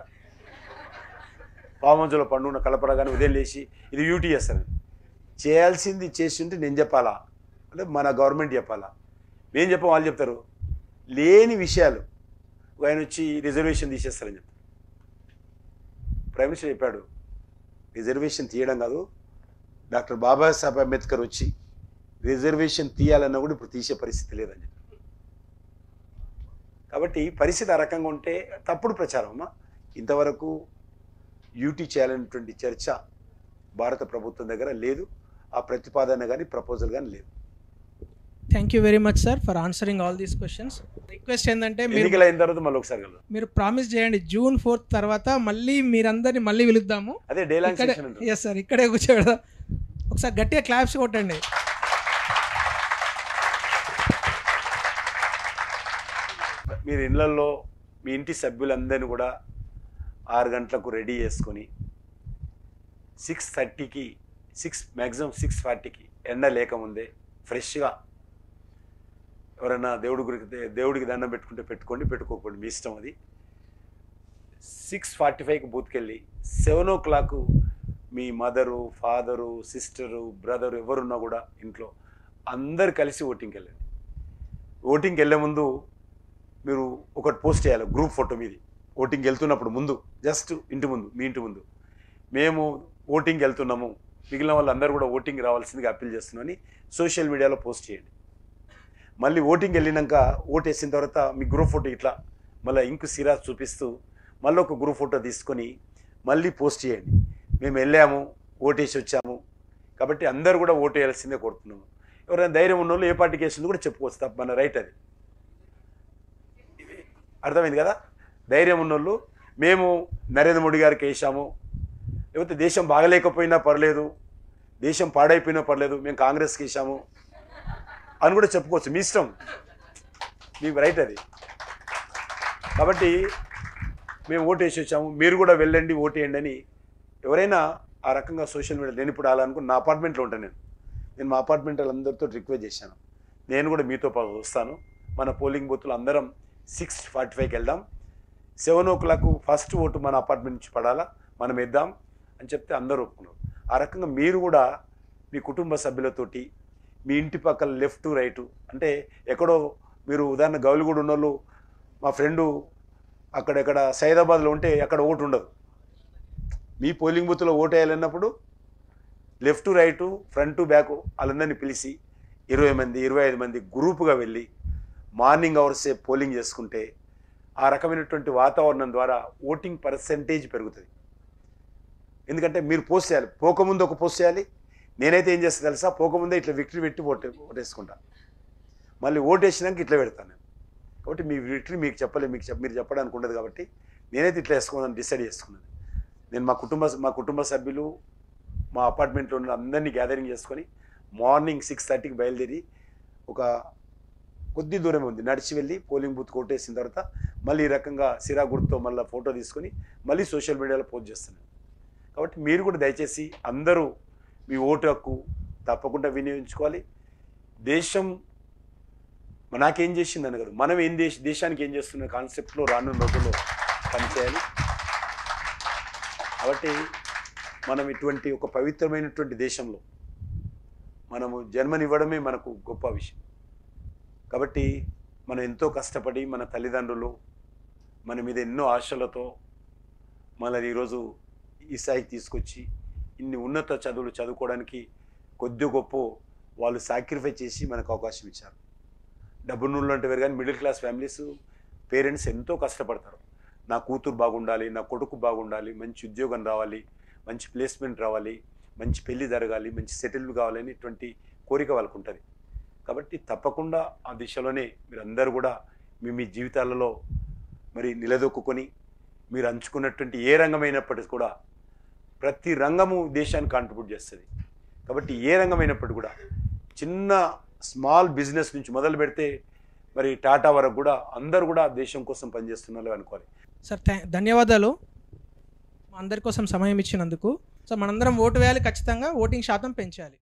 ఫామ్ హౌస్లో పండుగ కలపడగానే ఉదయం లేచి ఇది యూటీ చేస్తాను చేయాల్సింది చేసి ఉంటే నేను చెప్పాలా అంటే మన గవర్నమెంట్ చెప్పాలా మేము చెప్పం వాళ్ళు చెప్తారు లేని విషయాలు ఒక ఆయన వచ్చి రిజర్వేషన్ తీసేస్తారని చెప్తారు ప్రైమ్ మినిస్టర్ చెప్పాడు రిజర్వేషన్ తీయడం కాదు డాక్టర్ బాబాసాహెబ్ అంబేద్కర్ వచ్చి రిజర్వేషన్ తీయాలన్నా కూడా ఇప్పుడు తీసే పరిస్థితి లేదని చెప్పి కాబట్టి పరిస్థితి ఆ రకంగా ఉంటే తప్పుడు ప్రచారం అమ్మా ఇంతవరకు యూటీ చేయాలనేటువంటి చర్చ భారత ప్రభుత్వం దగ్గర లేదు ఆ ప్రతిపాదన కానీ ప్రపోజల్ కానీ లేదు thank you very much sir for answering all these questions request ఏంటంటే మీరు ఎన్నికలు అయిన తర్వాత మళ్ళీ ఒకసారి కలదు మీరు ప్రామిస్ చేయండి జూన్ ఫోర్త్ తర్వాత మళ్ళీ మీరందరినీ మళ్ళీ పిలుద్దాము అదే డే లాంగ్ ఇక్కడే సెషన్ ఉంటుంది. ఎస్ సార్ ఇక్కడే కూర్చోబెడదాం ఒకసారి గట్టిగా క్లాప్స్ కొట్టండి మీరు ఇళ్ళల్లో మీ ఇంటి సభ్యులందరినీ కూడా ఆరు గంటలకు రెడీ చేసుకొని సిక్స్ థర్టీకి సిక్స్ మ్యాక్సిమం సిక్స్ ఫార్టీకి ఎండ లేకముందే ఫ్రెష్గా ఎవరైనా దేవుడి గురికి దేవుడికి దండం పెట్టుకుంటే పెట్టుకోండి పెట్టుకోకండి మీ ఇష్టం అది సిక్స్ ఫార్టీ ఫైవ్కి బూత్కెళ్ళి సెవెన్ ఓ క్లాక్ మీ మదరు ఫాదరు సిస్టరు బ్రదరు ఎవరున్నా కూడా ఇంట్లో అందరు కలిసి ఓటింగ్కి వెళ్ళండి ఓటింగ్కి వెళ్ళే ముందు మీరు ఒకటి పోస్ట్ చేయాలి గ్రూప్ ఫోటో మీది ఓటింగ్కి వెళ్తున్నప్పుడు ముందు జస్ట్ ఇంటి ముందు మీ ఇంటి ముందు మేము ఓటింగ్కి వెళ్తున్నాము మిగిలిన వాళ్ళందరూ కూడా ఓటింగ్ రావాల్సిందిగా అప్పీల్ చేస్తున్నామని సోషల్ మీడియాలో పోస్ట్ చేయండి మళ్ళీ ఓటింగ్ వెళ్ళినాక ఓటు వేసిన తర్వాత మీ గ్రూప్ ఫోటో ఇట్లా మళ్ళీ ఇంకు సిరాజ్ చూపిస్తూ మళ్ళీ ఒక గ్రూప్ ఫోటో తీసుకొని మళ్ళీ పోస్ట్ చేయండి మేము వెళ్ళాము ఓటేసి వచ్చాము కాబట్టి అందరూ కూడా ఓటు వేయాల్సిందే కోరుతున్నాము ఎవరైనా ధైర్యం ఉన్న వాళ్ళు ఏ పార్టీకి వేసింది కూడా చెప్పుకోవచ్చు తప్ప మన రైట్ అది అర్థమైంది కదా ధైర్యం ఉన్నోళ్ళు మేము నరేంద్ర మోడీ గారికి వేసాము లేకపోతే దేశం బాగలేకపోయినా పర్లేదు దేశం పాడైపోయినా పర్లేదు మేము కాంగ్రెస్కి వేసాము అని కూడా చెప్పుకోవచ్చు మీ ఇష్టం మీకు రైట్ అది కాబట్టి మేము ఓటు వేసి వచ్చాము మీరు కూడా వెళ్ళండి ఓటు వేయండి అని ఎవరైనా ఆ రకంగా సోషల్ మీడియా నేను ఇప్పుడు అలానుకుని నా అపార్ట్మెంట్లో ఉంటాను నేను నేను మా అపార్ట్మెంట్ వాళ్ళందరితో రిక్వెస్ట్ చేశాను నేను కూడా మీతో పాటు వస్తాను మన పోలింగ్ బూత్లు అందరం సిక్స్ ఫార్టీ ఫైవ్కి వెళ్దాం seven o'clock first vote మన అపార్ట్మెంట్ నుంచి పడాలా మనం ఇద్దాం అని చెప్తే అందరూ ఒప్పుకున్నారు ఆ రకంగా మీరు కూడా మీ కుటుంబ సభ్యులతోటి మీ ఇంటి పక్కల లెఫ్ట్ రైట్ అంటే ఎక్కడో మీరు ఉదాహరణ గౌలిగూడ ఉన్నోళ్ళు మా ఫ్రెండు అక్కడెక్కడ సైదాబాద్లో ఉంటే అక్కడ ఓటు ఉండదు మీ పోలింగ్ బూత్లో ఓటు వేయాలన్నప్పుడు లెఫ్ట్ రైటు ఫ్రంట్ బ్యాక్ వాళ్ళందరినీ పిలిచి ఇరవై మంది ఇరవై ఐదు మంది గ్రూపుగా వెళ్ళి మార్నింగ్ అవర్సే పోలింగ్ చేసుకుంటే ఆ రకమైనటువంటి వాతావరణం ద్వారా ఓటింగ్ పర్సంటేజ్ పెరుగుతుంది ఎందుకంటే మీరు పోస్ట్ చేయాలి పోకముందు ఒక పోస్ట్ చేయాలి నేనైతే ఏం చేస్తా తెలుసా పోకముందే ఇట్లా విక్టరీ పెట్టి ఓటు ఓటేసుకుంటా మళ్ళీ ఓటేసినాక ఇట్లా పెడతాను నేను కాబట్టి మీ విక్టరీ మీకు చెప్పలేదు మీకు చెప్ మీరు చెప్పడానికి ఉండదు కాబట్టి నేనైతే ఇట్లా వేసుకున్నాను డిసైడ్ చేసుకున్నాను నేను మా కుటుంబ మా కుటుంబ సభ్యులు మా అపార్ట్మెంట్లో ఉన్న అందరినీ గ్యాదరింగ్ చేసుకొని మార్నింగ్ సిక్స్ థర్టీకి బయలుదేరి ఒక కొద్ది దూరం ఉంది నడిచి వెళ్ళి పోలింగ్ బూత్ కొట్టేసిన తర్వాత మళ్ళీ ఈ రకంగా సిరా గుర్తుతో మళ్ళీ ఫోటో తీసుకొని మళ్ళీ సోషల్ మీడియాలో పోస్ట్ చేస్తున్నాను కాబట్టి మీరు కూడా దయచేసి అందరూ మీ ఓటు హక్కు తప్పకుండా వినియోగించుకోవాలి దేశం నాకేం చేసిందని కదా మనం ఏం దేశ దేశానికి ఏం చేస్తున్న కాన్సెప్ట్లో రానున్న రోజుల్లో పనిచేయాలి కాబట్టి మనం ఇటువంటి ఒక పవిత్రమైనటువంటి దేశంలో మనము జన్మనివ్వడమే మనకు గొప్ప విషయం కాబట్టి మనం ఎంతో కష్టపడి మన తల్లిదండ్రులు మన మీద ఎన్నో ఆశలతో మనల్ని ఈరోజు ఈ స్థాయికి తీసుకొచ్చి ఇన్ని ఉన్నత చదువులు చదువుకోవడానికి కొద్ది గొప్ప వాళ్ళు సాక్రిఫై చేసి మనకు అవకాశం ఇచ్చారు డబ్బునుళ్ళు అంటే వేరు కానీ మిడిల్ క్లాస్ ఫ్యామిలీస్ పేరెంట్స్ ఎంతో కష్టపడతారు నా కూతురు బాగుండాలి నా కొడుకు బాగుండాలి మంచి ఉద్యోగం రావాలి మంచి ప్లేస్మెంట్ రావాలి మంచి పెళ్లి జరగాలి మంచి సెటిల్ కావాలని ఇటువంటి కోరిక వాళ్ళకు ఉంటుంది కాబట్టి తప్పకుండా ఆ దిశలోనే మీరందరూ కూడా మీ మీ జీవితాలలో మరి నిలదొక్కుని మీరు అంచుకున్నటువంటి ఏ రంగమైనప్పటికీ కూడా ప్రతి రంగము దేశానికి కాంట్రిబ్యూట్ చేస్తుంది కాబట్టి ఏ రంగమైనప్పటికీ కూడా చిన్న స్మాల్ బిజినెస్ నుంచి మొదలు పెడితే మరి టాటా వరకు కూడా అందరూ కూడా దేశం కోసం పనిచేస్తున్నారు అనుకోవాలి సార్ థ్యా ధన్యవాదాలు మా అందరి కోసం సమయం ఇచ్చినందుకు సో మనందరం ఓటు వేయాలి ఖచ్చితంగా ఓటింగ్ శాతం పెంచాలి